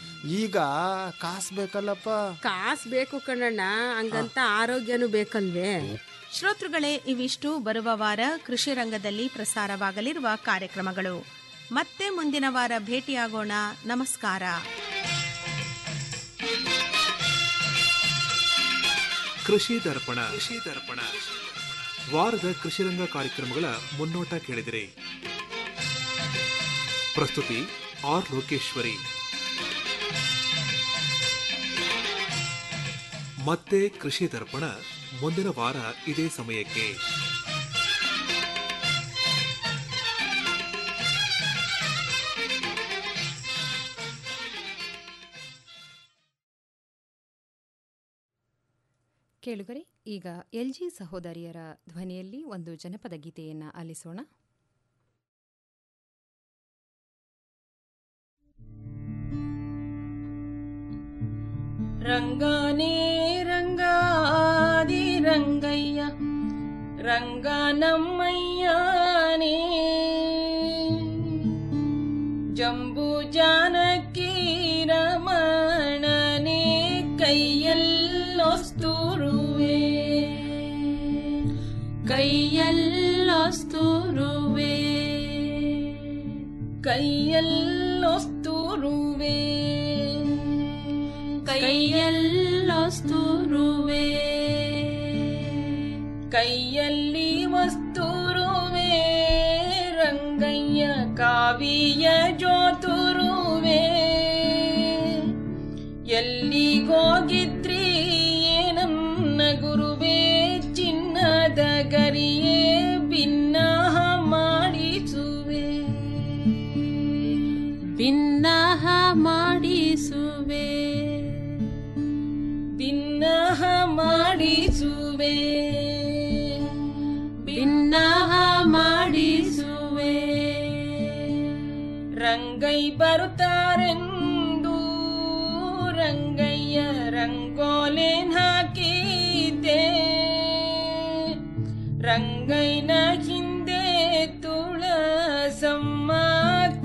ಈಗ ಕಾಸ್ ಬೇಕಲ್ಲಪ್ಪ ಕಾಸ್ ಬೇಕು ಕಣಣ್ಣ ಹಂಗಂತ ಆರೋಗ್ಯನೂ ಬೇಕಲ್ವೇ ಶ್ರೋತೃಗಳೇ ಇವಿಷ್ಟು ಬರುವ ವಾರ ಕೃಷಿ ರಂಗದಲ್ಲಿ ಪ್ರಸಾರವಾಗಲಿರುವ ಕಾರ್ಯಕ್ರಮಗಳು ಮತ್ತೆ ಮುಂದಿನ ವಾರ ಭೇಟಿಯಾಗೋಣ ನಮಸ್ಕಾರ ಕೃಷಿ ದರ್ಪಣ ಕೃಷಿ ದರ್ಪಣ ವಾರದ ಕೃಷಿರಂಗ ಕಾರ್ಯಕ್ರಮಗಳ ಮುನ್ನೋಟ ಕೇಳಿದಿರಿ ಪ್ರಸ್ತುತಿ ಆರ್ ಲೋಕೇಶ್ವರಿ ಮತ್ತೆ ಕೃಷಿ ದರ್ಪಣ ಮುಂದಿನ ವಾರ ಇದೇ ಸಮಯಕ್ಕೆ ಕೇಳುಗರೆ ಈಗ ಎಲ್ಜಿ ಸಹೋದರಿಯರ ಧ್ವನಿಯಲ್ಲಿ ಒಂದು ಜನಪದ ಗೀತೆಯನ್ನು ಆಲಿಸೋಣ ರಂಗನೇ ರಂಗಾದಿ ರಂಗಯ್ಯ ರಂಗ ನಮ್ಮಯ್ಯನೇ ಜಂಬು ಜಾನಕಿ ರಮಣನೆ ಕೈಯಲ್ಲೊಸ್ತುರುವೆ ಕೈಯಲ್ಲೊಸ್ತುರುವೆ ಕೈಯಲ್ಲೊಸ್ತುರುವೆ ಕೈಯಲ್ಲೊಸ್ತುರುವೆ ಕೈಯಲ್ಲಿ ವಸ್ತುರುವೆ ರಂಗಯ್ಯ ಕಾವಿಯ ಜೋತುರುವೆ ಎಲ್ಲಿಗೋಗಿದ್ರಿ ಏನನ್ನ ಗುರುವೇ ಚಿನ್ನದ ಗರಿಯೇ ಭಿನ್ನಾಹ ಮಾಡಿಸುವೆ ಭಿನ್ನಾಹ ಮಾಡಿಸುವೆ ಭಿನ್ನಾಹ ಮಾಡಿಸುವೆ ಭಿನ್ನಾಹ ಮಾಡಿಸುವೆ ರಂಗೈ ಬರುತ್ತಾರೆಂದು ರಂಗಯ್ಯ ರಂಗೋಲೆನ್ ಹಾಕಿದ್ದೆ ರಂಗೈನ